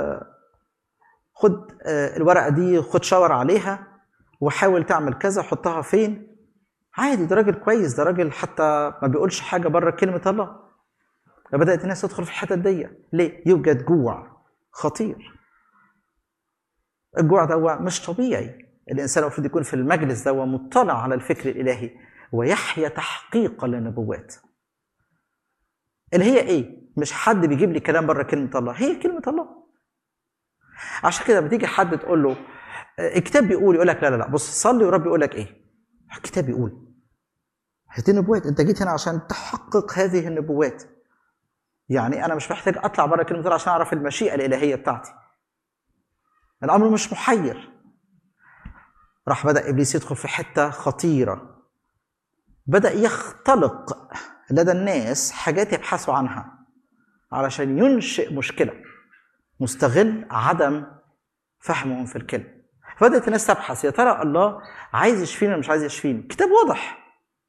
خد آه، الورقه دي خد شاور عليها وحاول تعمل كذا حطها فين عادي ده راجل كويس ده راجل حتى ما بيقولش حاجه بره كلمه الله فبدات الناس تدخل في الحته دي ليه يوجد جوع خطير الجوع ده مش طبيعي الانسان المفروض يكون في المجلس ده مطلع على الفكر الالهي ويحيا تحقيقا للنبوات اللي هي ايه؟ مش حد بيجيب لي كلام بره كلمه الله، هي كلمه الله. عشان كده بتيجي حد تقول له آه، الكتاب بيقول يقول لك لا لا لا بص صلي ورب يقول لك ايه؟ الكتاب بيقول هذه نبوات انت جيت هنا عشان تحقق هذه النبوات. يعني انا مش محتاج اطلع بره كلمه الله عشان اعرف المشيئه الالهيه بتاعتي. الامر مش محير. راح بدا ابليس يدخل في حته خطيره. بدا يختلق لدى الناس حاجات يبحثوا عنها علشان ينشئ مشكله مستغل عدم فهمهم في الكلمه فبدات الناس تبحث يا ترى الله عايز يشفيني ولا مش عايز يشفيني كتاب واضح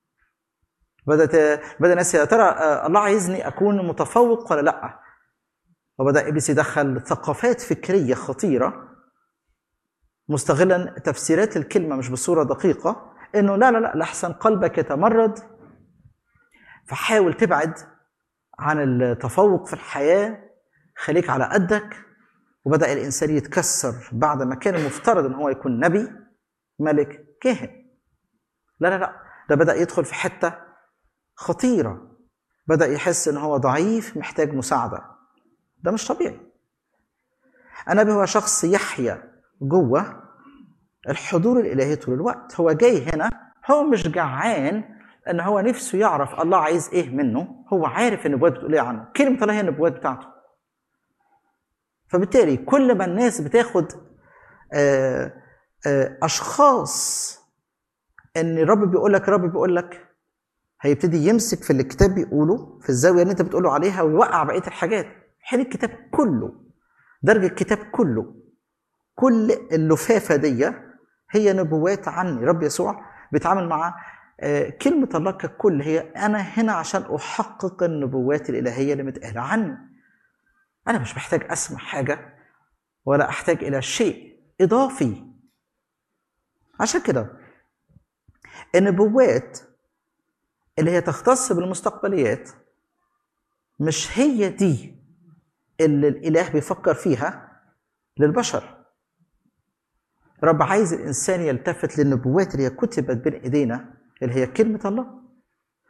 بدات بدا الناس يا ترى آه، الله عايزني اكون متفوق ولا لا وبدا ابليس يدخل ثقافات فكريه خطيره مستغلا تفسيرات الكلمه مش بصوره دقيقه انه لا لا لا لحسن قلبك يتمرد فحاول تبعد عن التفوق في الحياة خليك على قدك وبدأ الإنسان يتكسر بعد ما كان المفترض إن هو يكون نبي ملك كاهن لا لا لا ده بدأ يدخل في حتة خطيرة بدأ يحس إن هو ضعيف محتاج مساعدة ده مش طبيعي النبي هو شخص يحيا جوه الحضور الإلهي طول الوقت هو جاي هنا هو مش جعان ان هو نفسه يعرف الله عايز ايه منه هو عارف النبوات بتقول ايه عنه كلمه الله هي النبوات بتاعته فبالتالي كل ما الناس بتاخد آه، آه، اشخاص ان الرب بيقول لك الرب بيقول لك هيبتدي يمسك في اللي الكتاب بيقوله في الزاويه اللي انت بتقوله عليها ويوقع بقيه الحاجات حين الكتاب كله درج الكتاب كله كل اللفافه دي هي نبوات عني رب يسوع بيتعامل مع آه، كلمة الله ككل هي أنا هنا عشان أحقق النبوات الإلهية اللي متقالة عني أنا مش محتاج أسمع حاجة ولا أحتاج إلى شيء إضافي عشان كده النبوات اللي هي تختص بالمستقبليات مش هي دي اللي الإله بيفكر فيها للبشر رب عايز الإنسان يلتفت للنبوات اللي هي كتبت بين إيدينا اللي هي كلمة الله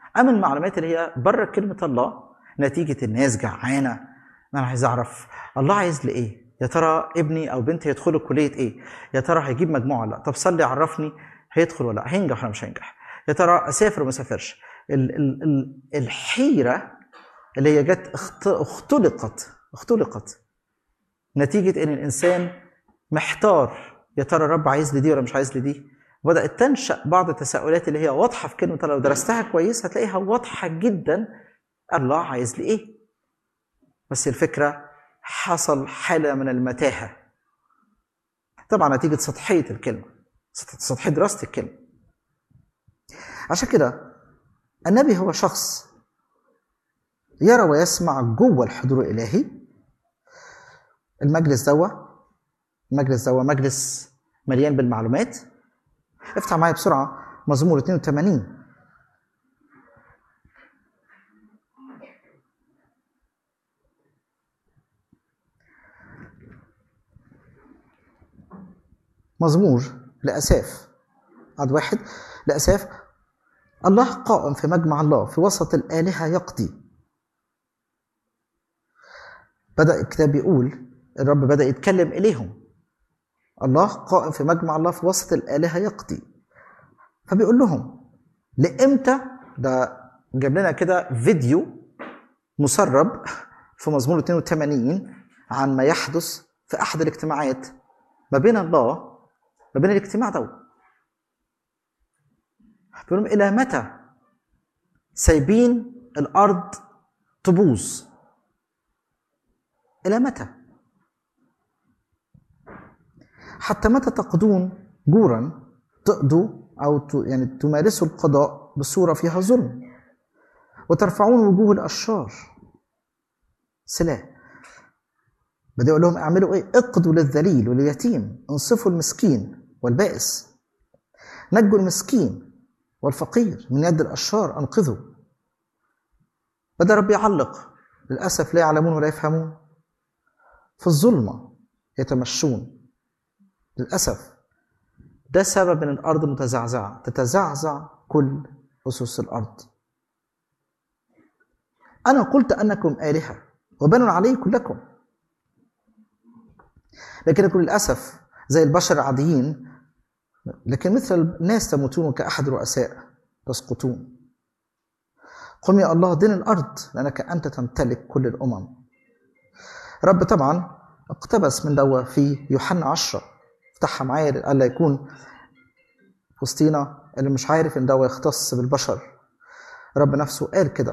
اما المعلومات اللي هي بره كلمه الله نتيجه الناس جعانه انا عايز اعرف الله عايز لي ايه يا ترى ابني او بنتي هيدخلوا كليه ايه يا ترى هيجيب مجموعه ولا لا طب صلي عرفني هيدخل ولا لا هينجح ولا مش هينجح يا ترى اسافر وما اسافرش ال- ال- ال- الحيره اللي هي جت اخت- اختلقت اختلقت نتيجه ان الانسان محتار يا ترى الرب عايز لي دي ولا مش عايز لي دي بدات تنشا بعض التساؤلات اللي هي واضحه في كلمه الله لو درستها كويس هتلاقيها واضحه جدا الله عايز لي ايه بس الفكره حصل حاله من المتاهه طبعا نتيجه سطحيه الكلمه سط- سطحيه دراسه الكلمه عشان كده النبي هو شخص يرى ويسمع جوه الحضور الالهي المجلس دوا المجلس دوا مجلس مليان بالمعلومات افتح معايا بسرعه مزمور 82 مزمور لأساف عد واحد لأساف الله قائم في مجمع الله في وسط الآلهة يقضي بدأ الكتاب يقول الرب بدأ يتكلم إليهم الله قائم في مجمع الله في وسط الآلهة يقضي فبيقول لهم لإمتى ده جاب لنا كده فيديو مسرب في مزمور 82 عن ما يحدث في أحد الاجتماعات ما بين الله ما بين الاجتماع ده بيقول لهم إلى متى سايبين الأرض تبوظ إلى متى حتى متى تقضون جورا تقضوا أو ت- يعني تمارسوا القضاء بصورة فيها ظلم وترفعون وجوه الأشرار سلاح بدأ يقول لهم اعملوا ايه؟ اقضوا للذليل واليتيم، انصفوا المسكين والبائس. نجوا المسكين والفقير من يد الاشرار انقذوا. بدأ ربي يعلق للاسف لا يعلمون ولا يفهمون. في الظلمه يتمشون. للاسف ده سبب ان الارض متزعزعه، تتزعزع كل اسس الارض. انا قلت انكم الهه وبنوا علي كلكم. لكنكم للأسف زي البشر العاديين لكن مثل الناس تموتون كأحد الرؤساء تسقطون قم يا الله دين الأرض لأنك أنت تمتلك كل الأمم رب طبعا اقتبس من دوا في يوحنا عشرة افتحها معايا لألا يكون وسطينا اللي مش عارف ان دوا يختص بالبشر رب نفسه قال كده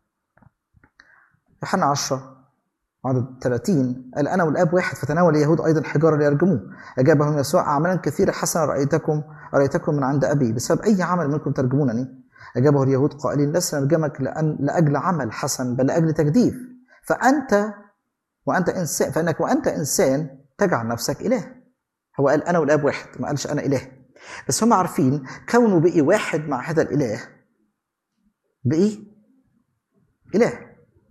يوحنا عشرة عدد 30 قال انا والاب واحد فتناول اليهود ايضا حجاره ليرجموه اجابهم يسوع اعمالا كثيره حسنه رايتكم رايتكم من عند ابي بسبب اي عمل منكم ترجمونني اجابه اليهود قائلين لسنا نرجمك لأن لاجل عمل حسن بل لاجل تجديف فانت وانت انسان فانك وانت انسان تجعل نفسك اله هو قال انا والاب واحد ما قالش انا اله بس هم عارفين كونه بقي واحد مع هذا الاله بقي اله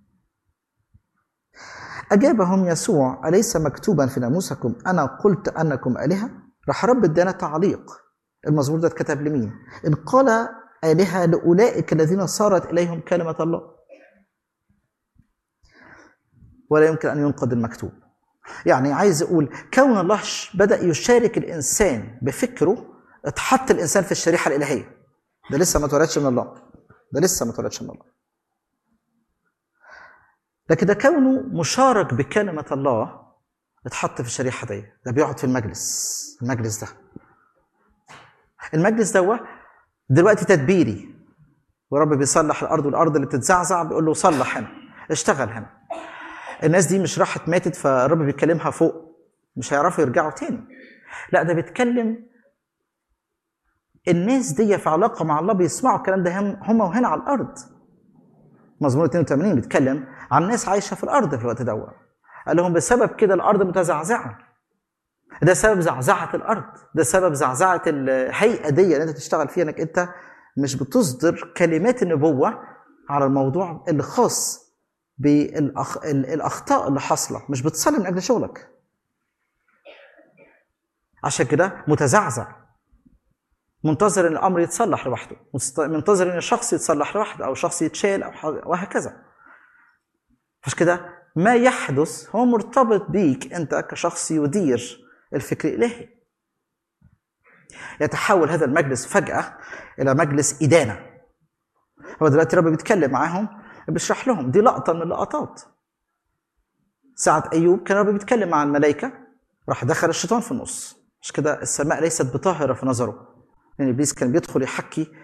أجابهم يسوع أليس مكتوبا في ناموسكم أنا قلت أنكم آلهة؟ راح رب ادانا تعليق المزمور ده اتكتب لمين؟ إن قال آلهة لأولئك الذين صارت إليهم كلمة الله ولا يمكن أن ينقض المكتوب يعني عايز يقول كون الله ش- بدأ يشارك الإنسان بفكره اتحط الإنسان في الشريحة الإلهية ده لسه ما اتولدش من الله ده لسه ما اتولدش من الله لكن ده كونه مشارك بكلمة الله اتحط في الشريحة دي ده بيقعد في المجلس المجلس ده المجلس ده دلوقتي تدبيري ورب بيصلح الأرض والأرض اللي بتتزعزع بيقول له صلح هنا اشتغل هنا الناس دي مش راحت ماتت فالرب بيكلمها فوق مش هيعرفوا يرجعوا تاني لا ده بيتكلم الناس دي في علاقة مع الله بيسمعوا الكلام ده هم هم وهنا على الأرض مزمور 82 بيتكلم عن ناس عايشه في الارض في الوقت دوت قال لهم بسبب كده الارض متزعزعه ده سبب زعزعه الارض ده سبب زعزعه الهيئه دي اللي انت تشتغل فيها انك انت مش بتصدر كلمات النبوه على الموضوع اللي خاص بالاخطاء اللي حاصله مش بتصلي من اجل شغلك عشان كده متزعزع منتظر ان الامر يتصلح لوحده مست- منتظر ان الشخص يتصلح لوحده او شخص يتشال او ح- وهكذا عشان كده ما يحدث هو مرتبط بيك انت كشخص يدير الفكر الالهي يتحول هذا المجلس فجاه الى مجلس ادانه هو دلوقتي الرب بيتكلم معاهم بيشرح لهم دي لقطه من اللقطات ساعة أيوب كان الرب بيتكلم مع الملائكة راح دخل الشيطان في النص مش كده السماء ليست بطاهرة في نظره لأن إبليس كان بيدخل يحكي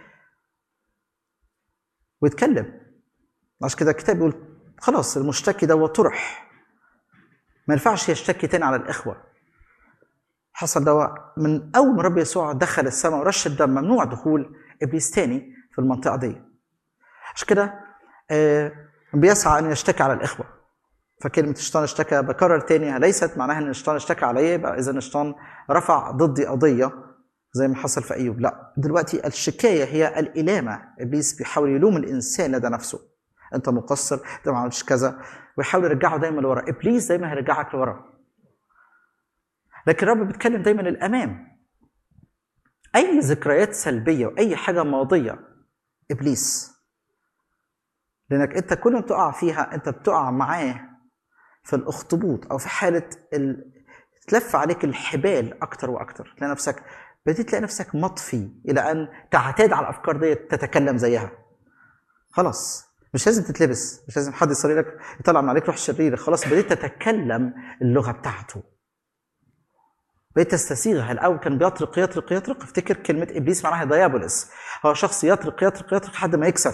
ويتكلم عشان كده الكتاب بيقول خلاص المشتكي ده طرح ما ينفعش يشتكي تاني على الإخوة حصل ده من أول ما رب يسوع دخل السماء ورش الدم ممنوع دخول إبليس تاني في المنطقة دي عشان كده آه، بيسعى أن يشتكي على الإخوة فكلمة الشيطان اشتكى بكرر تاني ليست معناها ان الشيطان اشتكى عليا يبقى اذا الشيطان رفع ضدي قضية زي ما حصل في ايوب لا دلوقتي الشكاية هي الإلامة ابليس بيحاول يلوم الانسان لدى نفسه انت مقصر انت ما عملتش كذا ويحاول يرجعه دايما لورا ابليس دايما هيرجعك لورا لكن الرب بيتكلم دايما للامام اي ذكريات سلبيه واي حاجه ماضيه ابليس لانك انت كل ما بتقع فيها انت بتقع معاه في الاخطبوط او في حاله ال... تلف عليك الحبال اكتر واكتر تلاقي نفسك بديت تلاقي نفسك مطفي الى ان تعتاد على الافكار دي تتكلم زيها خلاص مش لازم تتلبس مش لازم حد يصلي لك يطلع من عليك روح شرير خلاص بديت تتكلم اللغه بتاعته بقيت تستسيغها الاول كان بيطرق يطرق يطرق افتكر كلمه ابليس معناها ديابولس هو شخص يطرق يطرق يطرق لحد ما يكسر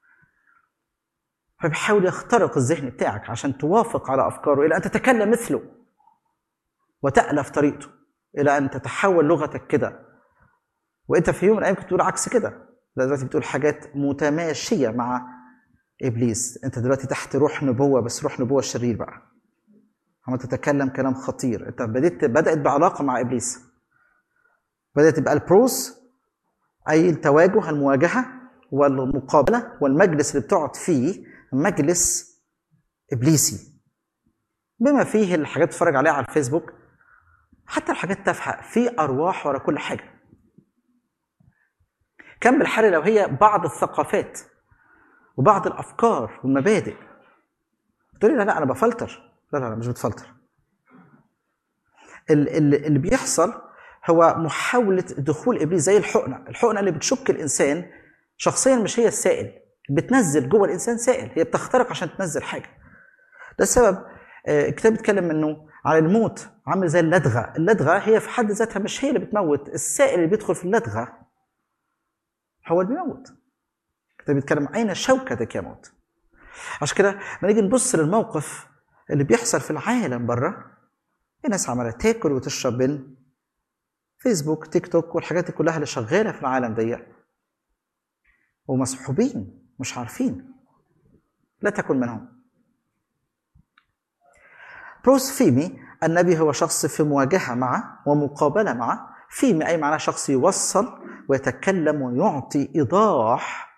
فبيحاول يخترق الذهن بتاعك عشان توافق على افكاره الى ان تتكلم مثله وتالف طريقته الى ان تتحول لغتك كده وانت في يوم من الايام كنت بتقول عكس كده لا دلوقتي بتقول حاجات متماشيه مع ابليس انت دلوقتي تحت روح نبوه بس روح نبوه الشرير بقى عم تتكلم كلام خطير انت بديت بدات بعلاقه مع ابليس بدات تبقى البروس اي التواجه المواجهه والمقابله والمجلس اللي بتقعد فيه مجلس ابليسي بما فيه الحاجات تتفرج عليها على الفيسبوك حتى الحاجات تافهه في ارواح ورا كل حاجه كم بالحر لو هي بعض الثقافات وبعض الافكار والمبادئ تقولي لا لا انا بفلتر لا لا لا مش بتفلتر ال- ال- اللي بيحصل هو محاولة دخول إبليس زي الحقنة الحقنة اللي بتشك الإنسان شخصيا مش هي السائل بتنزل جوه الإنسان سائل هي بتخترق عشان تنزل حاجة ده السبب آه، الكتاب بيتكلم انه على الموت عامل زي اللدغه، اللدغه هي في حد ذاتها مش هي اللي بتموت، السائل اللي بيدخل في اللدغه هو اللي بيموت. الكتاب بيتكلم اين شوكتك يا موت؟ عشان كده لما نيجي نبص للموقف اللي بيحصل في العالم بره الناس عماله تاكل وتشرب من فيسبوك تيك توك والحاجات دي كلها اللي شغاله في العالم دي ومسحوبين مش عارفين لا تكن منهم بروس فيمي النبي هو شخص في مواجهة معه ومقابلة معه فيمي أي معناه شخص يوصل ويتكلم ويعطي إيضاح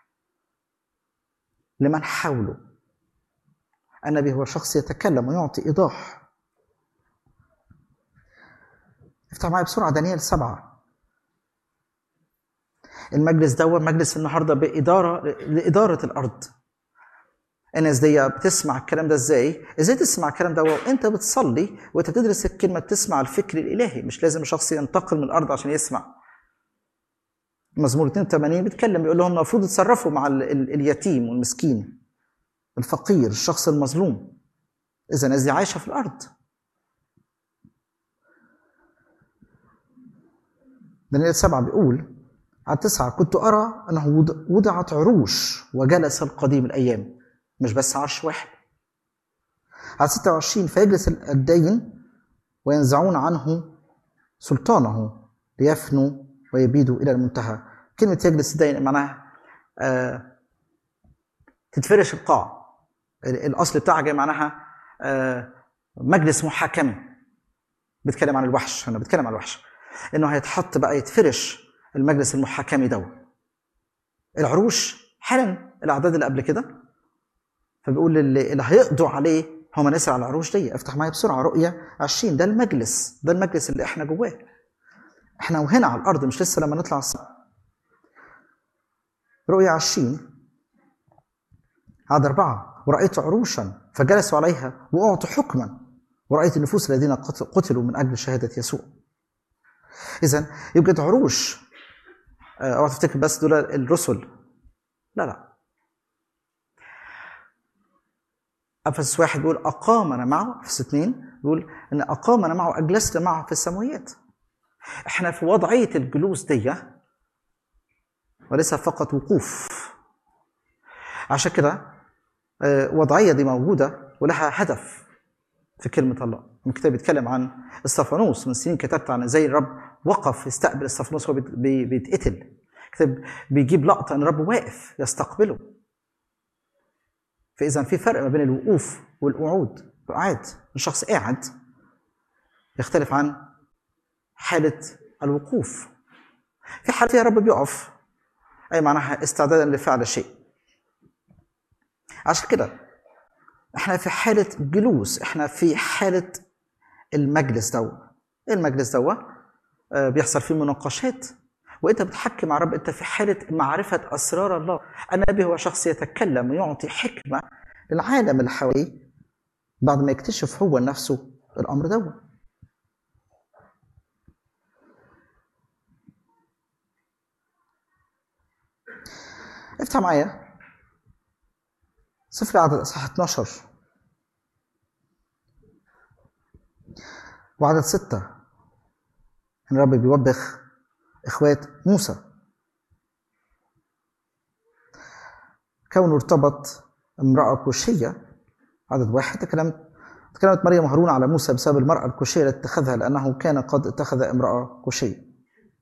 لمن حوله النبي هو شخص يتكلم ويعطي إيضاح افتح معايا بسرعة دانيال سبعة المجلس ده مجلس النهاردة بإدارة لإدارة الأرض الناس دي بتسمع الكلام ده ازاي؟ ازاي تسمع الكلام ده وانت بتصلي وانت بتدرس الكلمه بتسمع الفكر الالهي مش لازم شخص ينتقل من الارض عشان يسمع. مزمور 82 بيتكلم بيقول لهم المفروض يتصرفوا مع ال- ال- اليتيم والمسكين الفقير الشخص المظلوم. اذا الناس دي عايشه في الارض. دانيال سبعة بيقول على تسعة كنت أرى أنه وض- وضعت عروش وجلس القديم الأيام مش بس عرش واحد على 26 فيجلس الدين وينزعون عنه سلطانه ليفنوا ويبيدوا إلى المنتهى كلمة يجلس الدين معناها آه تتفرش القاع ال- الأصل بتاعها جاي معناها آه مجلس محاكمي بيتكلم عن الوحش أنا بتكلم عن الوحش إنه هيتحط بقى يتفرش المجلس المحاكمي ده العروش حالا الأعداد اللي قبل كده فبيقول اللي, اللي هيقضوا عليه هم ناس على العروش دي افتح معايا بسرعه رؤيه 20 ده المجلس ده المجلس اللي احنا جواه احنا وهنا على الارض مش لسه لما نطلع السماء رؤيا عشرين عدد أربعة ورأيت عروشا فجلسوا عليها وأعطوا حكما ورأيت النفوس الذين قت- قتلوا من أجل شهادة يسوع إذا يوجد عروش آه، اوعى تفتكر بس دول الرسل لا لا افسس واحد بيقول اقامنا معه افسس اثنين بيقول ان اقامنا معه اجلسنا معه في السماويات احنا في وضعيه الجلوس دي وليس فقط وقوف عشان كده آه، وضعيه دي موجوده ولها هدف في كلمه الله الكتاب بيتكلم عن استفانوس من سنين كتبت عن ازاي الرب وقف يستقبل استفانوس وهو بيت- بي- بيتقتل الكتاب بيجيب لقطه ان الرب واقف يستقبله فاذا في فرق ما بين الوقوف والقعود القعاد الشخص قاعد يختلف عن حاله الوقوف في حاله فيها الرب بيقف اي معناها استعدادا لفعل شيء عشان كده احنا في حاله جلوس احنا في حاله المجلس دوا ايه المجلس دوا آه، بيحصل فيه مناقشات وانت بتحكي مع رب انت في حاله معرفه اسرار الله النبي هو شخص يتكلم ويعطي حكمه للعالم اللي حواليه بعد ما يكتشف هو نفسه الامر ده افتح معايا سفر عدد اصحاح 12 وعدد ستة ان الرب بيوبخ اخوات موسى كونه ارتبط امرأة كوشية عدد واحد تكلمت تكلمت مريم هارون على موسى بسبب المرأة الكوشية التي اتخذها لأنه كان قد اتخذ امرأة كوشية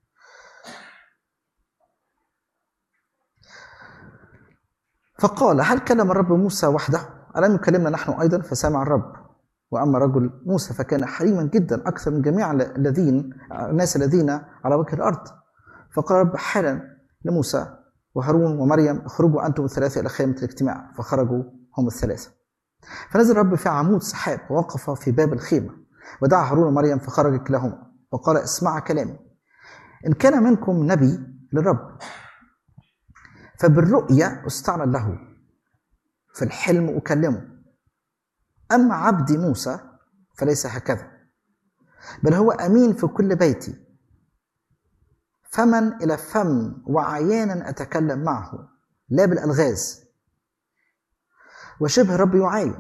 فقال هل كلم الرب موسى وحده ألم يكلمنا نحن أيضا فسمع الرب وأما رجل موسى فكان حليما جدا أكثر من جميع الذين الناس الذين على وجه الأرض فقال الرب حالا لموسى وهارون ومريم اخرجوا أنتم الثلاثة إلى خيمة الاجتماع فخرجوا هم الثلاثة فنزل الرب في عمود سحاب ووقف في باب الخيمة ودعا هارون ومريم فخرج كلاهما وقال اسمع كلامي إن كان منكم نبي للرب فبالرؤيا استعلن له في الحلم أكلمه أما عبدي موسى فليس هكذا بل هو أمين في كل بيتي فمن إلى فم وعيانا أتكلم معه لا بالألغاز وشبه رب يعاين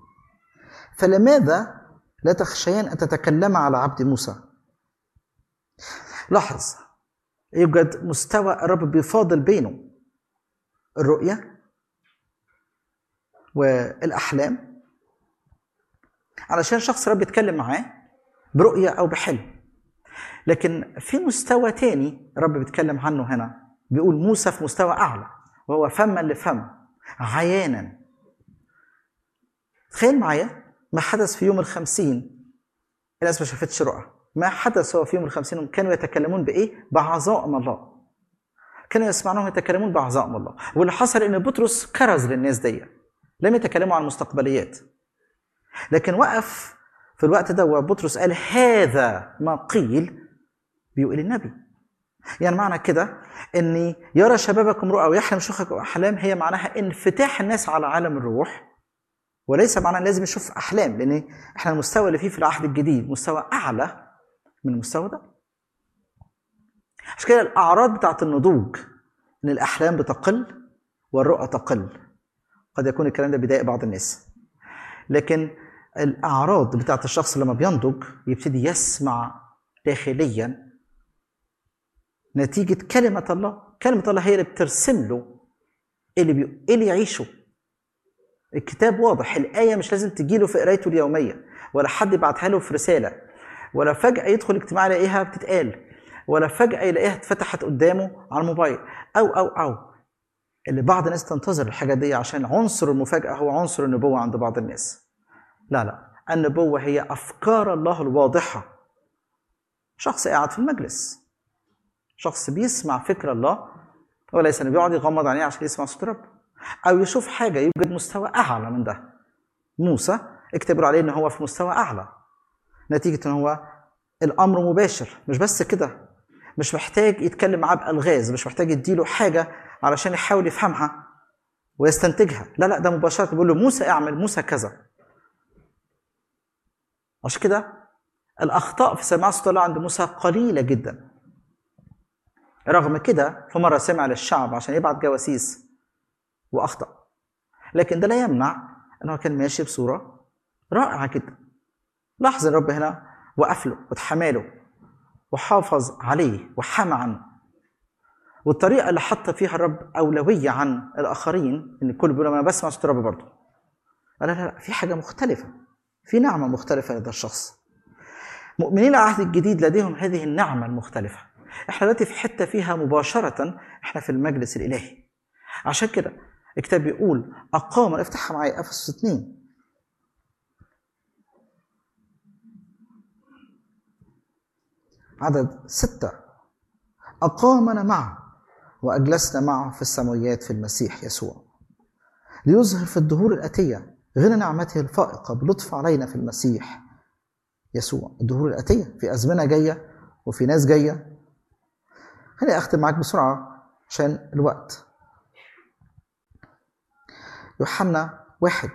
فلماذا لا تخشيان أن تتكلم على عبد موسى لاحظ يوجد مستوى الرب بيفاضل بينه الرؤية والأحلام علشان شخص رب يتكلم معاه برؤية أو بحلم لكن في مستوى تاني رب بيتكلم عنه هنا بيقول موسى في مستوى أعلى وهو فما لفم عيانا تخيل معايا ما حدث في يوم الخمسين الناس ما شافتش رؤى ما حدث هو في يوم الخمسين كانوا يتكلمون بإيه؟ بعظائم الله كانوا يسمعونهم يتكلمون بعظائم الله واللي حصل ان بطرس كرز للناس دي لم يتكلموا عن المستقبليات لكن وقف في الوقت ده وبطرس قال هذا ما قيل بيقول النبي يعني معنى كده ان يرى شبابكم رؤى ويحلم شيوخكم احلام هي معناها انفتاح الناس على عالم الروح وليس معناه لازم يشوف احلام لان احنا المستوى اللي فيه في العهد الجديد مستوى اعلى من المستوى ده عشان كده الاعراض بتاعت النضوج ان الاحلام بتقل والرؤى تقل قد يكون الكلام ده بيضايق بعض الناس لكن الاعراض بتاعت الشخص لما بينضج يبتدي يسمع داخليا نتيجة كلمة الله كلمة الله هي اللي بترسم له ايه اللي, بي... إيه اللي يعيشه الكتاب واضح الآية مش لازم تجيله في قرايته اليومية ولا حد يبعتها له في رسالة ولا فجأة يدخل اجتماع يلاقيها بتتقال ولا فجأة يلاقيها اتفتحت قدامه على الموبايل أو أو أو اللي بعض الناس تنتظر الحاجة دي عشان عنصر المفاجأة هو عنصر النبوة عند بعض الناس لا لا النبوة هي أفكار الله الواضحة شخص قاعد في المجلس شخص بيسمع فكر الله وليس انه بيقعد يغمض عينيه عشان يسمع صوت رب او يشوف حاجه يوجد مستوى اعلى من ده موسى اكتبوا عليه ان هو في مستوى اعلى نتيجه ان هو الامر مباشر مش بس كده مش محتاج يتكلم معاه بالغاز مش محتاج يديله حاجه علشان يحاول يفهمها ويستنتجها لا لا ده مباشره بيقول له موسى اعمل موسى كذا عشان كده الاخطاء في سماع صوت الله عند موسى قليله جدا رغم كده في مره سمع للشعب عشان يبعت جواسيس واخطا لكن ده لا يمنع انه كان ماشي بصوره رائعه جدا لاحظ ان الرب هنا وقف له واتحماله وحافظ عليه وحمى عنه والطريقه اللي حط فيها الرب اولويه عن الاخرين ان الكل بيقول انا بسمع صوت الرب برضه لا لا لا في حاجه مختلفه في نعمه مختلفه لهذا الشخص مؤمنين العهد الجديد لديهم هذه النعمه المختلفه احنا دلوقتي في حته فيها مباشره احنا في المجلس الالهي عشان كده الكتاب بيقول اقام افتحها معايا افسس 2 عدد ستة أقامنا معه وأجلسنا معه في السماويات في المسيح يسوع ليظهر في الدهور الآتية غنى نعمته الفائقة بلطف علينا في المسيح يسوع الدهور الآتية في أزمنة جاية وفي ناس جاية خليني أختم معاك بسرعة عشان الوقت يوحنا واحد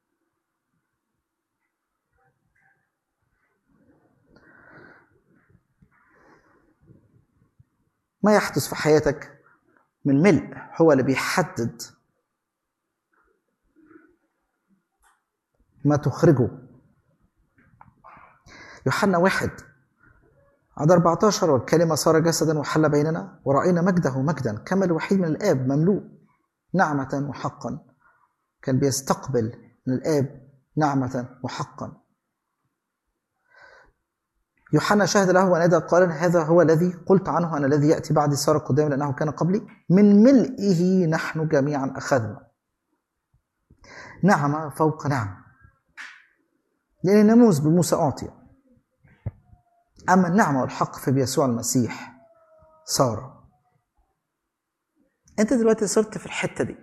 ما يحدث في حياتك من ملء هو اللي بيحدد ما تخرجه يوحنا واحد عدد 14 والكلمة صار جسدا وحل بيننا ورأينا مجده مجدا كما الوحيد من الآب مملوء نعمة وحقا كان بيستقبل من الآب نعمة وحقا يوحنا شهد له ونادى قائلا هذا هو الذي قلت عنه أنا الذي يأتي بعدي صار قدامي لأنه كان قبلي من ملئه نحن جميعا أخذنا نعمة فوق نعمة لأن الناموس بموسى أعطي أما النعمة والحق في بيسوع المسيح صار أنت دلوقتي صرت في الحتة دي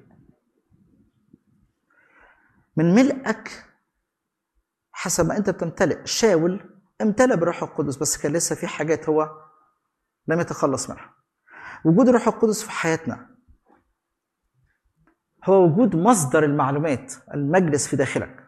من ملئك حسب ما أنت بتمتلئ شاول امتلأ بالروح القدس بس كان لسه في حاجات هو لم يتخلص منها وجود الروح القدس في حياتنا هو وجود مصدر المعلومات المجلس في داخلك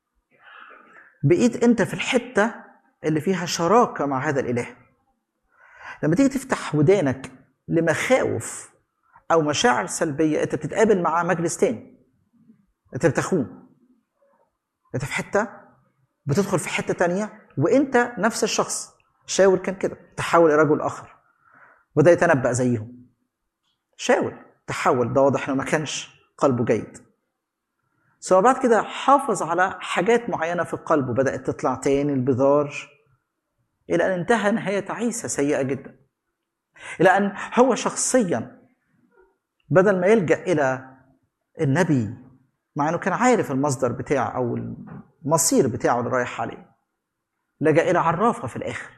بقيت انت في الحته اللي فيها شراكه مع هذا الاله لما تيجي تفتح ودانك لمخاوف او مشاعر سلبيه انت بتتقابل مع مجلس تاني انت بتخون انت في حته بتدخل في حته تانية وانت نفس الشخص شاول كان كده تحول الى رجل اخر وده يتنبأ زيهم شاول تحول ده واضح انه ما كانش قلبه جيد سواء بعد كده حافظ على حاجات معينة في القلب وبدأت تطلع تاني البذار إلى أن انتهى نهاية تعيسة سيئة جدا إلى أن هو شخصيا بدل ما يلجأ إلى النبي مع أنه كان عارف المصدر بتاعه أو المصير بتاعه اللي رايح عليه لجأ إلى عرافة في الآخر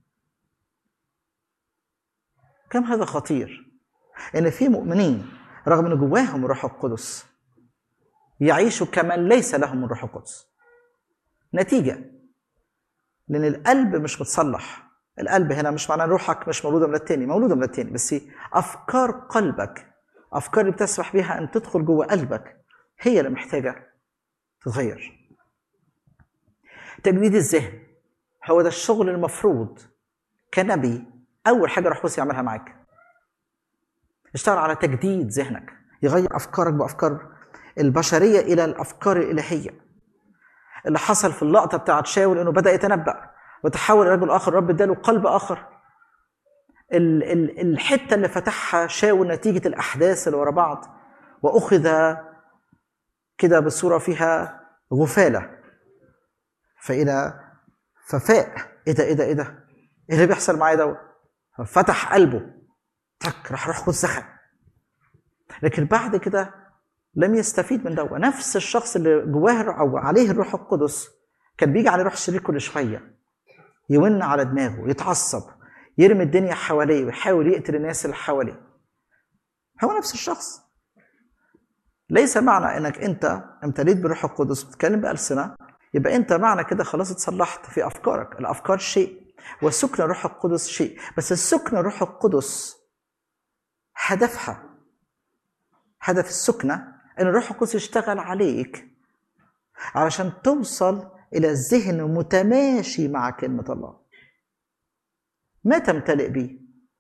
كم هذا خطير إن في مؤمنين رغم أن جواهم الروح القدس يعيشوا كمن ليس لهم الروح القدس نتيجة لأن القلب مش متصلح القلب هنا مش معناه روحك مش مولودة من التاني مولودة من التاني بس أفكار قلبك أفكار اللي بتسمح بيها أن تدخل جوه قلبك هي اللي محتاجة تتغير تجديد الذهن هو ده الشغل المفروض كنبي أول حاجة روح قدس يعملها معاك اشتغل على تجديد ذهنك يغير أفكارك بأفكار البشريه الى الافكار الالهيه اللي حصل في اللقطه بتاعت شاول انه بدا يتنبا وتحول رجل اخر رب اداله قلب اخر ال- ال- الحته اللي فتحها شاول نتيجه الاحداث اللي ورا بعض واخذ كده بصوره فيها غفاله فاذا ففاق ايه ده ايه ده ايه ده ايه اللي بيحصل معايا ده فتح قلبه تك راح روح قدس دخل لكن بعد كده لم يستفيد من ده نفس الشخص اللي جواه او عليه الروح القدس كان بيجي عليه روح الشرير كل شويه يون على دماغه يتعصب يرمي الدنيا حواليه ويحاول يقتل الناس اللي حواليه هو نفس الشخص ليس معنى انك انت امتليت بالروح القدس وتتكلم بألسنة يبقى انت معنى كده خلاص اتصلحت في افكارك الافكار شيء وسكن الروح القدس شيء بس السكن الروح القدس هدفها هدف السكنة ان الروح القدس يشتغل عليك علشان توصل الى ذهن متماشي مع كلمة الله ما تمتلئ بيه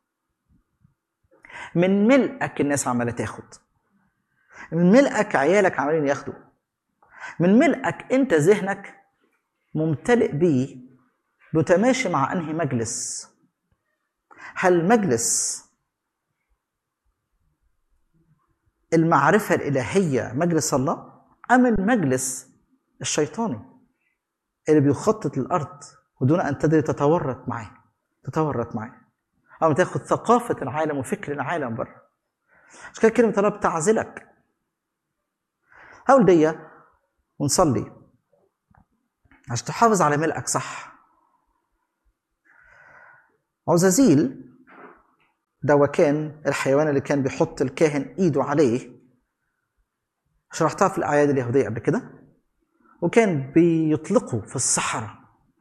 من ملئك الناس عمالة تاخد من ملئك عيالك عمالين ياخدوا من ملئك انت ذهنك ممتلئ بيه متماشي مع انهي مجلس هل مجلس المعرفة الإلهية مجلس الله أم المجلس الشيطاني اللي بيخطط للأرض ودون أن تدري تتورط معاه تتورط معاه أو تاخد ثقافة العالم وفكر العالم بره عشان كده كلمة الله بتعزلك هقول دي ونصلي عشان تحافظ على ملئك صح عزازيل ده وكان الحيوان اللي كان بيحط الكاهن ايده عليه شرحتها في الاعياد اليهوديه قبل كده وكان بيطلقه في الصحراء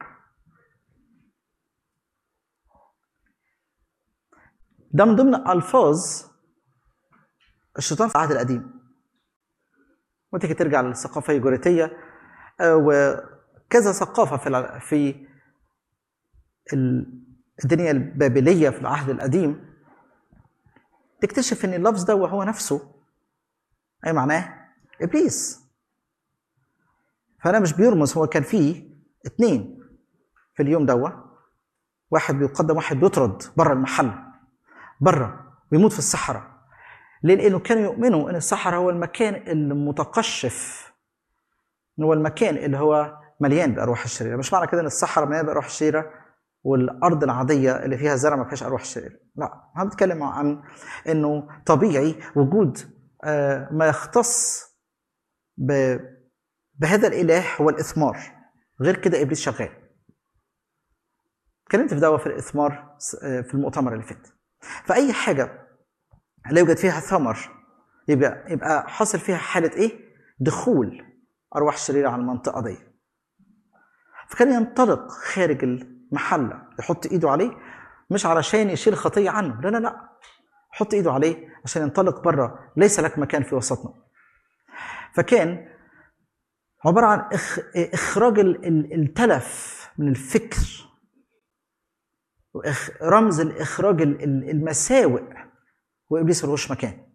ده من ضمن الفاظ الشيطان في العهد القديم وتيجي ترجع للثقافه اليوغوريتيه آه، وكذا ثقافه في الع- في ال- الدنيا البابليه في العهد القديم تكتشف ان اللفظ ده وهو نفسه اي معناه ابليس فانا مش بيرمز هو كان فيه اتنين في اليوم دوا واحد بيقدم واحد بيطرد بره المحل بره ويموت في الصحراء ليه؟ لانه كانوا يؤمنوا ان الصحراء هو المكان المتقشف هو المكان اللي هو مليان بارواح الشريره مش معنى كده ان الصحراء مليانه بارواح الشريره والارض العاديه اللي فيها زرع ما فيهاش ارواح شريره لا احنا بنتكلم عن انه طبيعي وجود آه، ما يختص ب- بهذا الاله هو الاثمار غير كده ابليس شغال اتكلمت في دعوه في الاثمار آه، في المؤتمر اللي فات فاي حاجه لا يوجد فيها ثمر يبقى يبقى حاصل فيها حاله ايه دخول ارواح شريره على المنطقه دي فكان ينطلق خارج المحله يحط ايده عليه مش علشان يشيل خطيه عنه لا لا لا حط ايده عليه عشان ينطلق بره ليس لك مكان في وسطنا فكان عباره عن إخ... اخراج ال- ال- التلف من الفكر وإخ... رمز الاخراج ال- ال- المساوئ وابليس ملوش مكان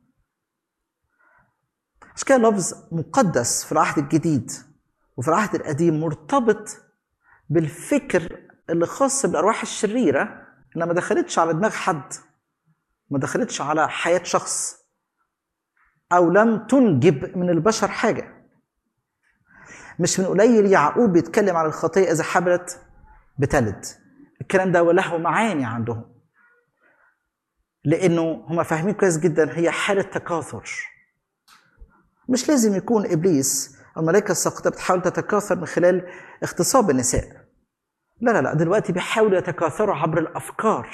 عشان كده لفظ مقدس في العهد الجديد وفي العهد القديم مرتبط بالفكر اللي خاص بالارواح الشريره انها ما دخلتش على دماغ حد ما دخلتش على حياه شخص او لم تنجب من البشر حاجه مش من قليل يعقوب بيتكلم عن الخطيه اذا حبلت بتلد الكلام ده له معاني عندهم لانه هم فاهمين كويس جدا هي حاله تكاثر مش لازم يكون ابليس الملائكه الساقطه بتحاول تتكاثر من خلال اغتصاب النساء لا لا لا دلوقتي بيحاولوا يتكاثروا عبر الافكار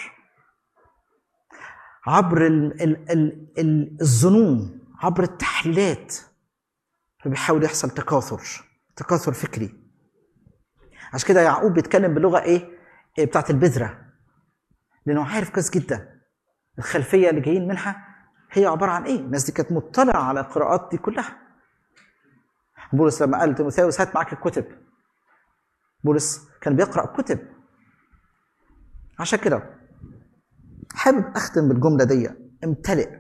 عبر ال ال ال ال الظنون عبر التحليلات فبيحاول يحصل تكاثر تكاثر فكري عشان كده يعقوب بيتكلم باللغه ايه؟ إيه بتاعت البذره لانه عارف كويس جدا الخلفيه اللي جايين منها هي عباره عن ايه؟ الناس دي كانت مطلعه على القراءات دي كلها بولس لما قال تيموثاوس هات معاك الكتب بولس كان بيقرا كتب عشان كده حابب اختم بالجمله دي امتلئ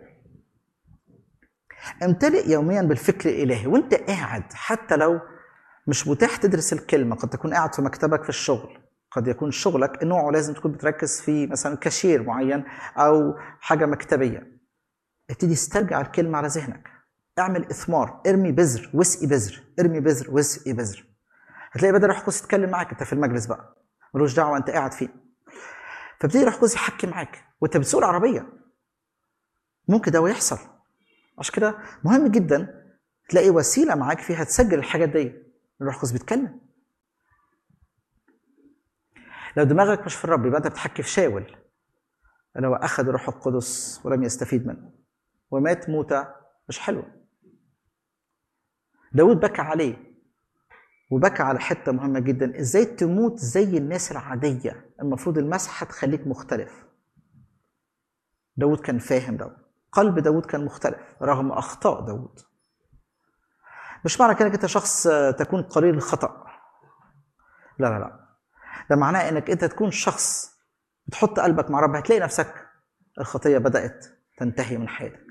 امتلئ يوميا بالفكر الالهي وانت قاعد حتى لو مش متاح تدرس الكلمه قد تكون قاعد في مكتبك في الشغل قد يكون شغلك نوعه لازم تكون بتركز في مثلا كاشير معين او حاجه مكتبيه ابتدي استرجع الكلمه على ذهنك اعمل اثمار ارمي بذر واسقي بذر ارمي بذر واسقي بذر هتلاقي بدل روح قدس يتكلم معاك انت في المجلس بقى ملوش دعوه انت قاعد فيه فابتدي روح قدس يحكي معاك وانت بتسوق العربيه ممكن ده يحصل عشان كده مهم جدا تلاقي وسيله معاك فيها تسجل الحاجات دي الروح القدس بيتكلم لو دماغك مش في الرب يبقى انت بتحكي في شاول لو اخذ الروح القدس ولم يستفيد منه ومات موتة مش حلوة داود بكى عليه وبكى على حتة مهمة جدا ازاي تموت زي الناس العادية المفروض المسحة تخليك مختلف داود كان فاهم ده قلب داود كان مختلف رغم اخطاء داود مش معنى كده انك انت شخص آه، تكون قليل الخطا لا لا لا ده معناه انك انت تكون شخص بتحط قلبك مع رب هتلاقي نفسك الخطيه بدات تنتهي من حياتك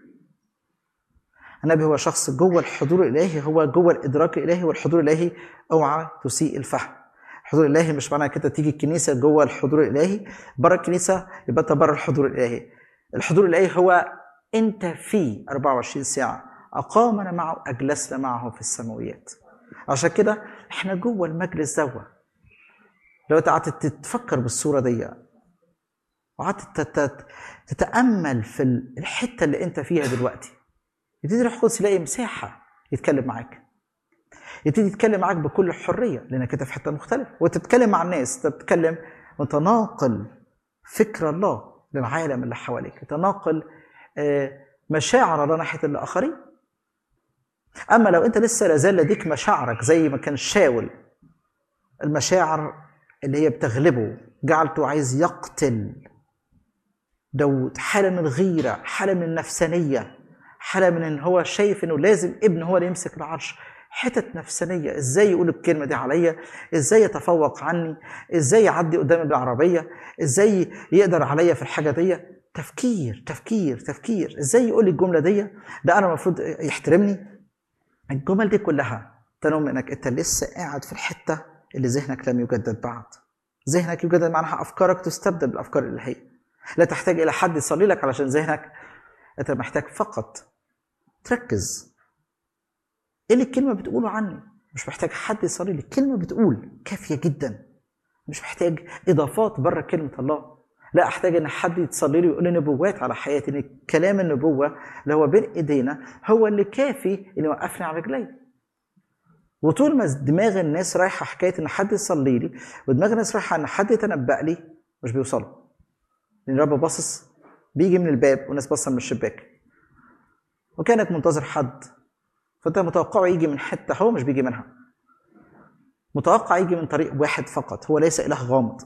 النبي هو شخص جوه الحضور الالهي هو جوه الادراك الالهي والحضور الالهي اوعى تسيء الفهم الحضور الالهي مش معناه كده تيجي الكنيسه جوه الحضور الالهي بره الكنيسه يبقى انت بره الحضور الالهي الحضور الالهي هو انت فيه 24 ساعه اقامنا معه اجلسنا معه في السماويات عشان كده احنا جوه المجلس دوت لو انت قعدت تتفكر بالصوره دي وقعدت تت- تتامل في الحته اللي انت فيها دلوقتي يبتدي الروح القدس يلاقي مساحه يتكلم معاك يبتدي يتكلم معاك بكل حريه لانك انت في حته مختلفه وانت بتتكلم مع الناس انت بتتكلم وانت ناقل فكر الله للعالم اللي حواليك انت ناقل آه، مشاعر الله ناحيه الاخرين اما لو انت لسه لازال لديك مشاعرك زي ما كان شاول المشاعر اللي هي بتغلبه جعلته عايز يقتل داود حالة من الغيرة حالة من النفسانية حالة من ان هو شايف انه لازم ابن هو اللي يمسك العرش حتت نفسانية ازاي يقول الكلمة دي عليا ازاي يتفوق عني ازاي يعدي قدامي بالعربية ازاي يقدر عليا في الحاجة دي تفكير تفكير تفكير ازاي يقول لي الجملة دي ده انا المفروض يحترمني الجمل دي كلها تنم انك انت لسه قاعد في الحتة اللي ذهنك لم يجدد بعد ذهنك يجدد معناها افكارك تستبدل بالافكار الالهيه لا تحتاج الى حد يصلي لك علشان ذهنك انت محتاج فقط تركز ايه اللي الكلمه بتقوله عني مش محتاج حد يصلي لي الكلمه بتقول كافيه جدا مش محتاج اضافات بره كلمه الله لا احتاج ان حد يتصلي لي ويقول لي نبوات على حياتي ان كلام النبوه اللي هو بين ايدينا هو اللي كافي اللي يوقفني على رجلي وطول ما دماغ الناس رايحه حكايه ان حد يصلي لي ودماغ الناس رايحه ان حد يتنبأ لي مش بيوصلوا لان الرب باصص بيجي من الباب والناس باصه من الشباك وكانك منتظر حد فانت متوقعه يجي من حته هو مش بيجي منها متوقع يجي من طريق واحد فقط هو ليس اله غامض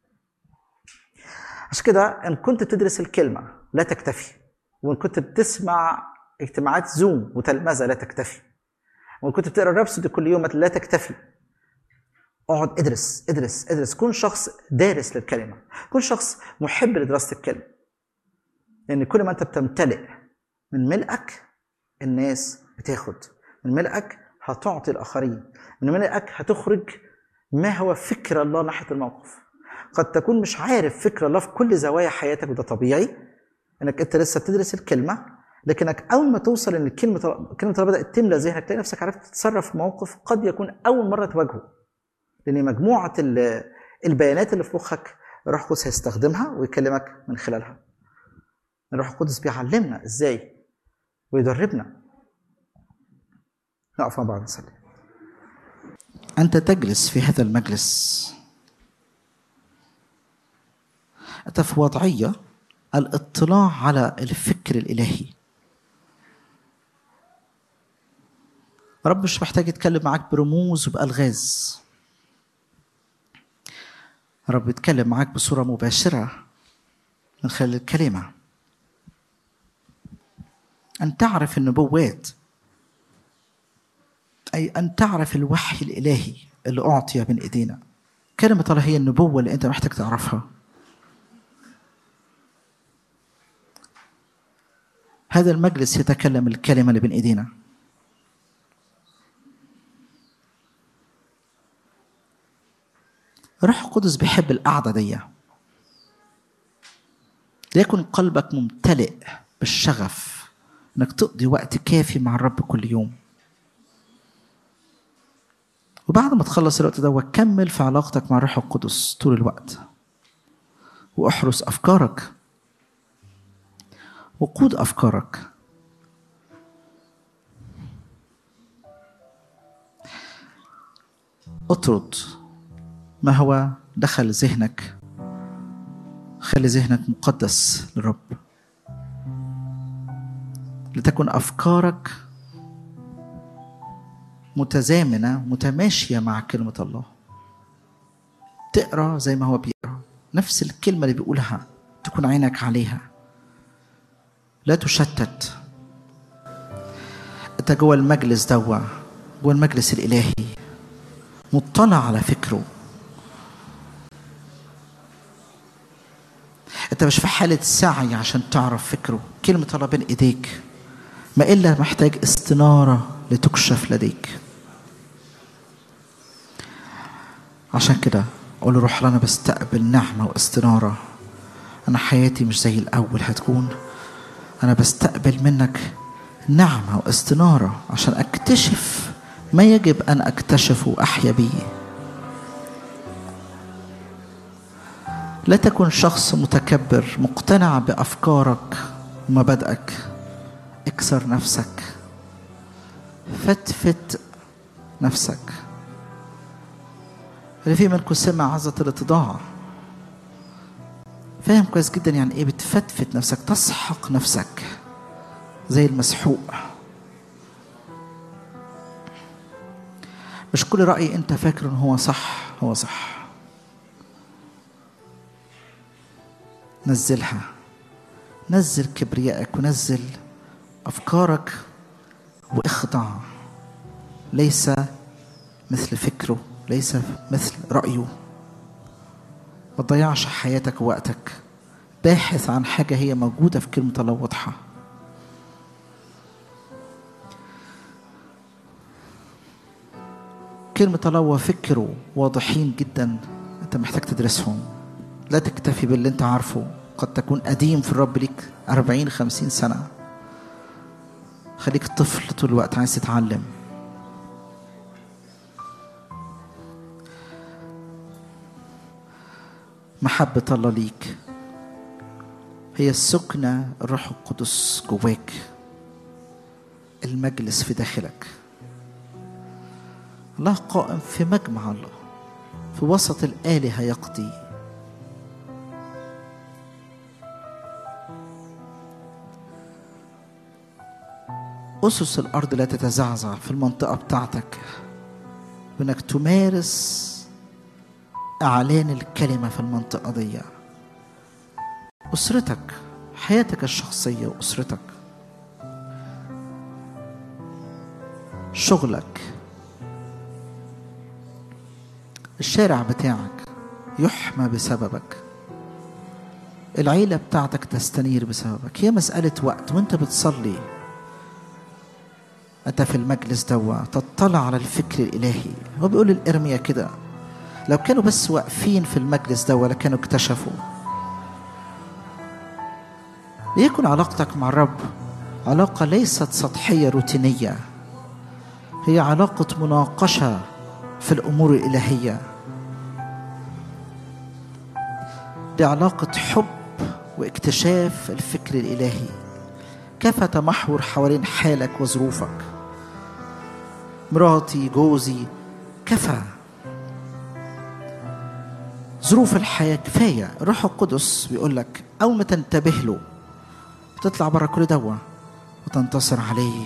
عشان كده ان كنت تدرس الكلمه لا تكتفي وان كنت بتسمع اجتماعات زوم وتلمذه لا تكتفي وان كنت بتقرا رابسودي كل يوم لا تكتفي اقعد ادرس ادرس ادرس كن شخص دارس للكلمه كن شخص محب لدراسه الكلمه لان كل ما انت بتمتلئ من ملئك الناس بتاخد من ملئك هتعطي الاخرين من ملئك هتخرج ما هو فكر الله ناحيه الموقف قد تكون مش عارف فكر الله في كل زوايا حياتك وده طبيعي انك انت لسه بتدرس الكلمه لكنك اول ما توصل ان كلمه كلمه الله بدات تملى ذهنك تلاقي نفسك عرفت تتصرف في موقف قد يكون اول مره تواجهه لان مجموعه ال- البيانات اللي في مخك الروح القدس هيستخدمها ويكلمك من خلالها الروح القدس بيعلمنا ازاي ويدربنا نقف مع بعض نصلي أنت تجلس في هذا المجلس أنت في وضعية الاطلاع على الفكر الإلهي رب مش محتاج يتكلم معاك برموز وبألغاز رب يتكلم معاك بصورة مباشرة من خلال الكلمة أن تعرف النبوات أي أن تعرف الوحي الإلهي اللي أعطي بين إيدينا كلمة الله هي النبوة اللي أنت محتاج تعرفها هذا المجلس يتكلم الكلمة اللي بين إيدينا روح القدس بيحب القعدة دي ليكن قلبك ممتلئ بالشغف انك تقضي وقت كافي مع الرب كل يوم وبعد ما تخلص الوقت ده كمل في علاقتك مع الروح القدس طول الوقت واحرس افكارك وقود افكارك اطرد ما هو دخل ذهنك خلي ذهنك مقدس للرب لتكن افكارك متزامنه متماشيه مع كلمه الله تقرا زي ما هو بيقرا نفس الكلمه اللي بيقولها تكون عينك عليها لا تشتت انت جوه المجلس دوا جوه المجلس الالهي مطلع على فكره انت مش في حالة سعي عشان تعرف فكره كلمة الله بين ايديك ما الا محتاج استنارة لتكشف لديك عشان كده قول له روح انا بستقبل نعمة واستنارة انا حياتي مش زي الاول هتكون انا بستقبل منك نعمة واستنارة عشان اكتشف ما يجب ان اكتشفه واحيا بيه لا تكن شخص متكبر مقتنع بافكارك ومبادئك اكسر نفسك فتفت نفسك اللي في منكم سمع عظة الاتضاع فاهم كويس جدا يعني ايه بتفتفت نفسك تسحق نفسك زي المسحوق مش كل رأي انت فاكر ان هو صح هو صح نزلها نزل كبريائك ونزل افكارك واخضع ليس مثل فكره ليس مثل رايه ما تضيعش حياتك ووقتك باحث عن حاجه هي موجوده في كلمه الله واضحه كلمة الله وفكره واضحين جدا انت محتاج تدرسهم لا تكتفي باللي انت عارفه قد تكون قديم في الرب ليك أربعين خمسين سنة خليك طفل طول الوقت عايز تتعلم محبة الله ليك هي السكنة الروح القدس جواك المجلس في داخلك الله قائم في مجمع الله في وسط الآلهة يقضي أسس الأرض لا تتزعزع في المنطقة بتاعتك بأنك تمارس إعلان الكلمة في المنطقة دي أسرتك حياتك الشخصية وأسرتك شغلك الشارع بتاعك يحمى بسببك العيلة بتاعتك تستنير بسببك هي مسألة وقت وانت بتصلي أنت في المجلس دوا تطلع على الفكر الإلهي هو بيقول الإرميا كده لو كانوا بس واقفين في المجلس دوا لكانوا اكتشفوا ليكن علاقتك مع الرب علاقة ليست سطحية روتينية هي علاقة مناقشة في الأمور الإلهية دي علاقة حب واكتشاف الفكر الإلهي كيف تمحور حوالين حالك وظروفك مراتي جوزي كفى ظروف الحياة كفاية الروح القدس بيقول لك أول ما تنتبه له تطلع بره كل دوا وتنتصر عليه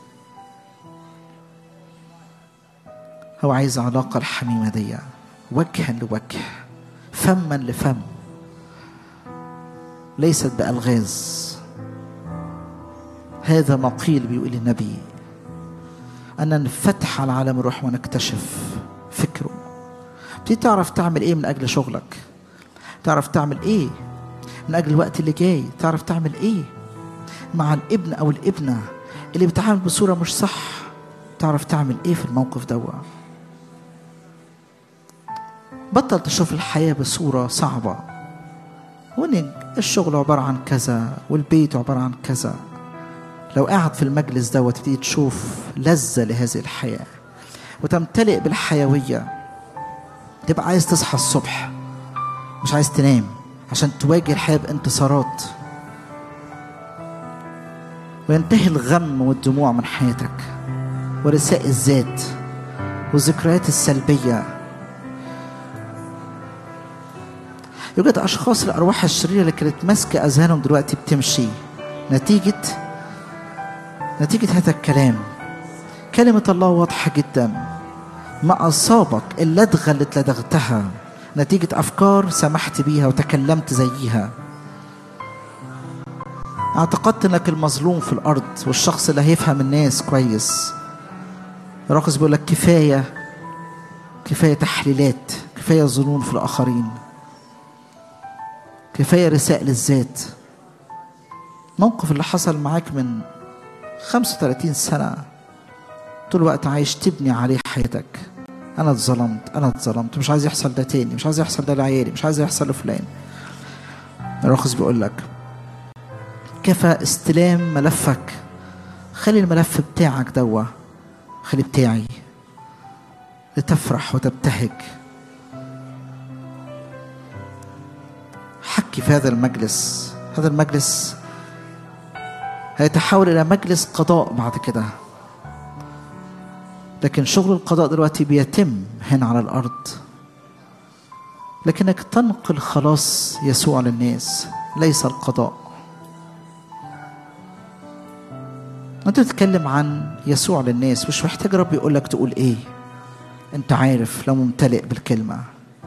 هو عايز علاقة الحميمة دي وجها لوجه فما لفم ليست بألغاز هذا ما قيل بيقول النبي أن نفتح على عالم الروح ونكتشف فكره بتبتدي تعرف تعمل ايه من اجل شغلك تعرف تعمل ايه من اجل الوقت اللي جاي تعرف تعمل ايه مع الابن او الابنه اللي بيتعامل بصوره مش صح تعرف تعمل ايه في الموقف دوا بطل تشوف الحياه بصوره صعبه وان الشغل عباره عن كذا والبيت عباره عن كذا لو قاعد في المجلس دوت تبتدي تشوف لذه لهذه الحياه وتمتلئ بالحيويه تبقى عايز تصحى الصبح مش عايز تنام عشان تواجه الحياة بانتصارات وينتهي الغم والدموع من حياتك ورثاء الذات والذكريات السلبية يوجد أشخاص الأرواح الشريرة اللي كانت ماسكة أذهانهم دلوقتي بتمشي نتيجة نتيجة هذا الكلام كلمة الله واضحة جدا ما أصابك اللدغة اللي اتلدغتها نتيجة أفكار سمحت بيها وتكلمت زيها اعتقدت انك المظلوم في الارض والشخص اللي هيفهم الناس كويس راقص بيقول لك كفايه كفايه تحليلات كفايه ظنون في الاخرين كفايه رسائل الذات الموقف اللي حصل معاك من 35 سنه طول الوقت عايش تبني عليه حياتك انا اتظلمت انا اتظلمت مش عايز يحصل ده تاني مش عايز يحصل ده لعيالي مش عايز يحصل لفلان الراخص بيقول لك كفى استلام ملفك خلي الملف بتاعك دوا خلي بتاعي لتفرح وتبتهج حكي في هذا المجلس هذا المجلس هيتحول إلى مجلس قضاء بعد كده لكن شغل القضاء دلوقتي بيتم هنا على الأرض لكنك تنقل خلاص يسوع للناس ليس القضاء انت بتتكلم عن يسوع للناس مش محتاج رب يقول لك تقول ايه انت عارف لو ممتلئ بالكلمه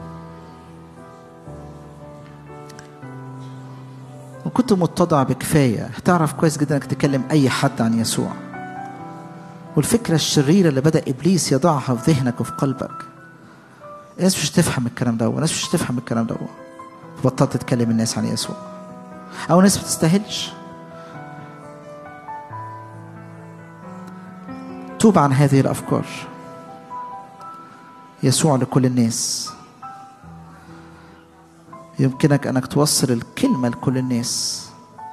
وكنت متضع بكفايه هتعرف كويس جدا انك تكلم اي حد عن يسوع والفكره الشريره اللي بدا ابليس يضعها في ذهنك وفي قلبك الناس مش هتفهم الكلام ده الناس مش هتفهم الكلام ده بطلت تتكلم الناس عن يسوع او الناس ما تستاهلش توب عن هذه الافكار يسوع لكل الناس يمكنك انك توصل الكلمه لكل الناس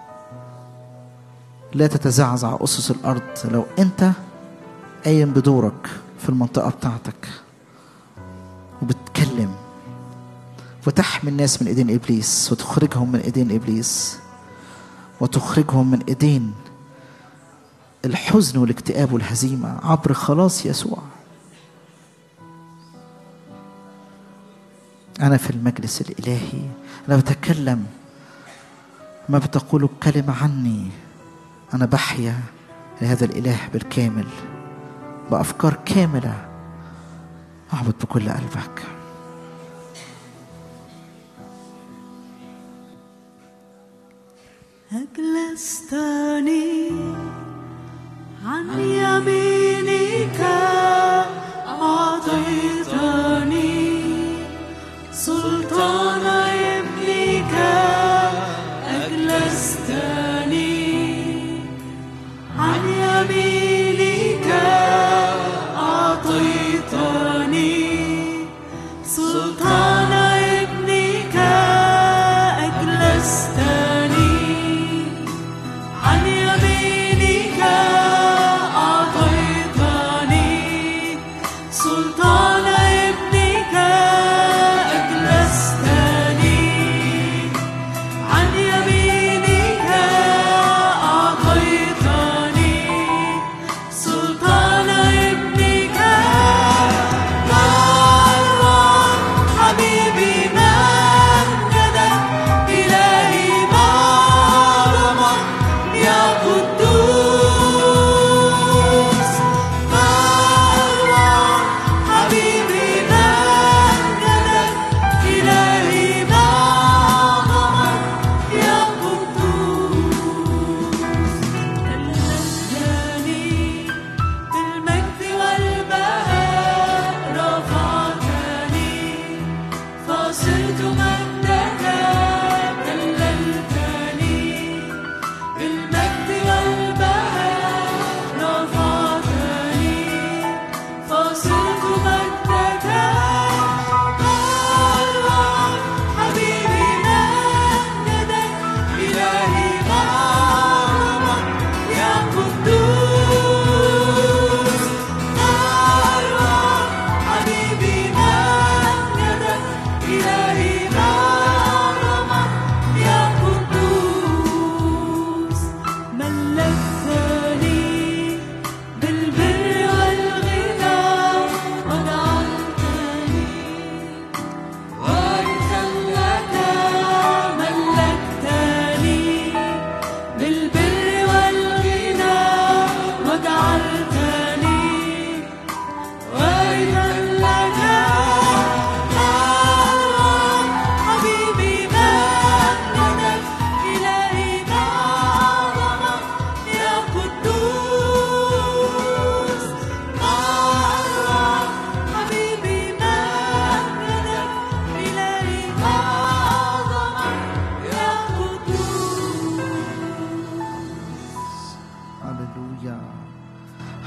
لا تتزعزع اسس الارض لو انت قايم بدورك في المنطقه بتاعتك وبتكلم وتحمي الناس من ايدين ابليس وتخرجهم من ايدين ابليس وتخرجهم من ايدين الحزن والاكتئاب والهزيمه عبر خلاص يسوع انا في المجلس الالهي انا بتكلم ما بتقول الكلمه عني انا بحيا لهذا الاله بالكامل بافكار كامله اعبد بكل قلبك أجلستني عن يمينك أعطيتني سلطان ابنك أجلستني عن يمينك أعطيتني سلطان ابنك أجلستني عن يمينك أعطيتني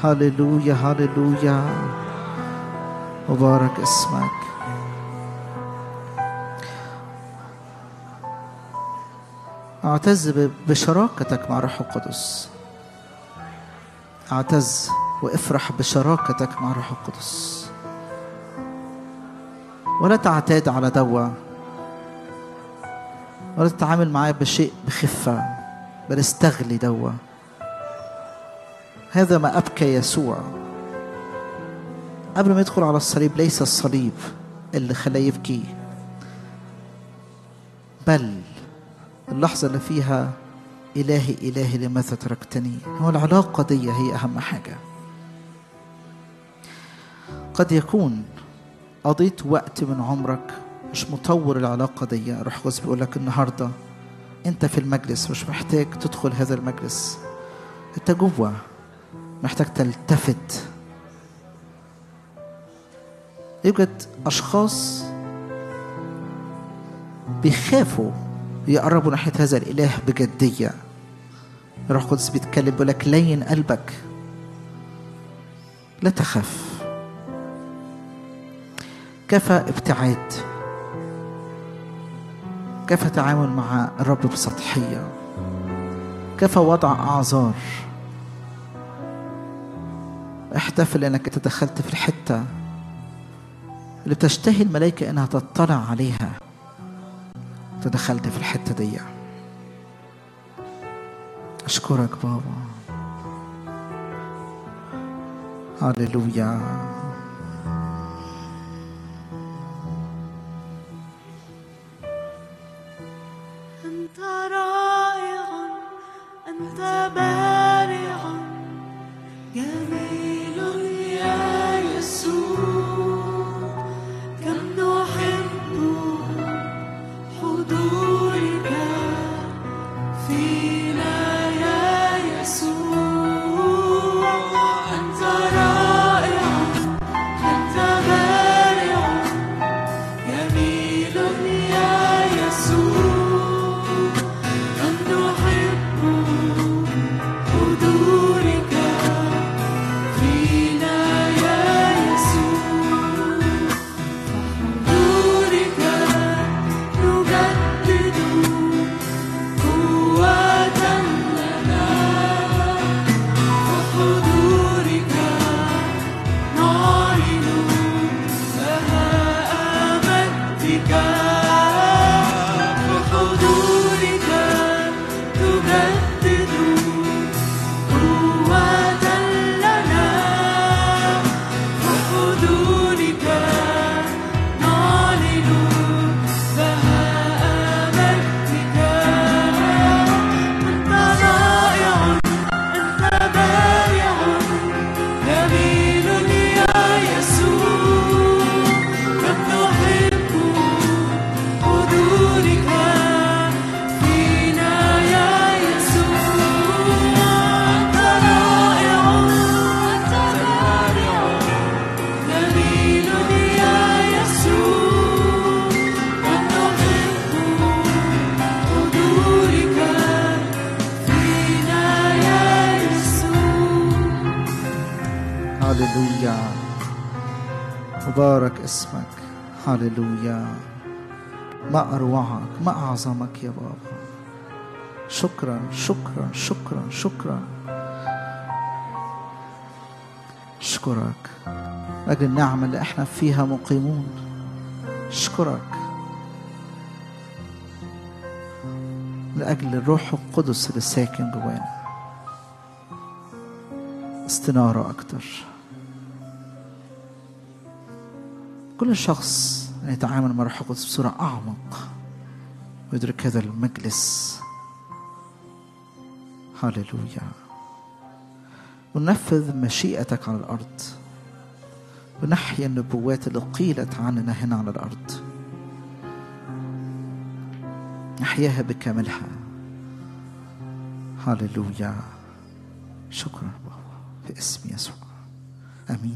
هللويا هللويا مبارك اسمك اعتز ب- بشراكتك مع الروح القدس اعتز وافرح بشراكتك مع الروح القدس ولا تعتاد على دوا ولا تتعامل معاه بشيء بخفة بل استغلي دوا هذا ما أبكى يسوع قبل ما يدخل على الصليب ليس الصليب اللي خلاه يبكي بل اللحظة اللي فيها إلهي إلهي لماذا تركتني هو العلاقة دي هي أهم حاجة قد يكون قضيت وقت من عمرك مش مطور العلاقة دي روح قدس بيقول لك النهاردة أنت في المجلس مش محتاج تدخل هذا المجلس أنت جوه محتاج تلتفت يوجد أشخاص بيخافوا يقربوا ناحية هذا الإله بجدية الروح القدس بيتكلم بيقول لك لين قلبك لا تخف كفى ابتعاد كفى تعامل مع الرب بسطحية كفى وضع أعذار احتفل انك انت دخلت في الحتة اللي بتشتهي الملائكة انها تطلع عليها انت دخلت في الحتة دي اشكرك بابا هللويا أنت رائع أنت بارع جميل يا يسوع كم نحب حضورك فينا يا يسوع أنت رائع أنت بارع جميل يا يسوع كم نحب حضورك فينا يا يسوع فحضورك نجدد قوة لنا فحضورك نعلن بهاء مجدك بحضورك تجدد قوة لنا بحضورك نعلن بهاء مجدك أنت رائع أنت بارع جميل يا يسوع كم نحب حضورك فينا يا يسوع أنت رائع أنت بارع جميل يا يسوع كم نحب حضورك فينا يا يسوع هللويا مبارك اسمك هللويا ما أروعك ما أعظمك يا بابا شكرا شكرا شكرا شكرا أشكرك أجل النعمة اللي احنا فيها مقيمون أشكرك لأجل الروح القدس اللي ساكن جوانا استنارة أكتر كل شخص يتعامل مع الروح القدس بصورة أعمق ويدرك هذا المجلس هللويا وننفذ مشيئتك على الأرض ونحيا النبوات اللي قيلت عننا هنا على الأرض نحياها بكاملها هللويا شكرا بابا في اسم يسوع امين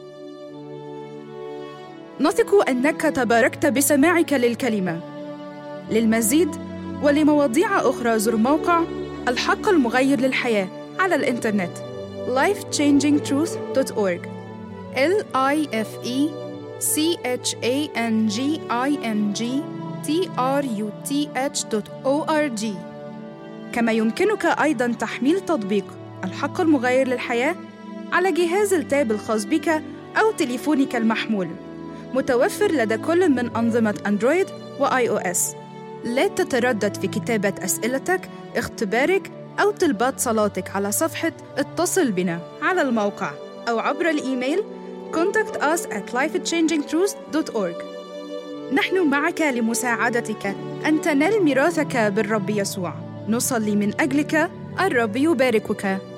نثق انك تباركت بسماعك للكلمه للمزيد ولمواضيع أخرى زر موقع الحق المغير للحياة على الإنترنت lifechangingtruth.org l i f e c h a n g i n g t r u t h o r g كما يمكنك أيضا تحميل تطبيق الحق المغير للحياة على جهاز التاب الخاص بك أو تليفونك المحمول متوفر لدى كل من أنظمة أندرويد وآي أو إس لا تتردد في كتابة أسئلتك، اختبارك أو طلبات صلاتك على صفحة اتصل بنا على الموقع أو عبر الإيميل contact us at lifechangingtruth.org نحن معك لمساعدتك أن تنال ميراثك بالرب يسوع نصلي من أجلك الرب يباركك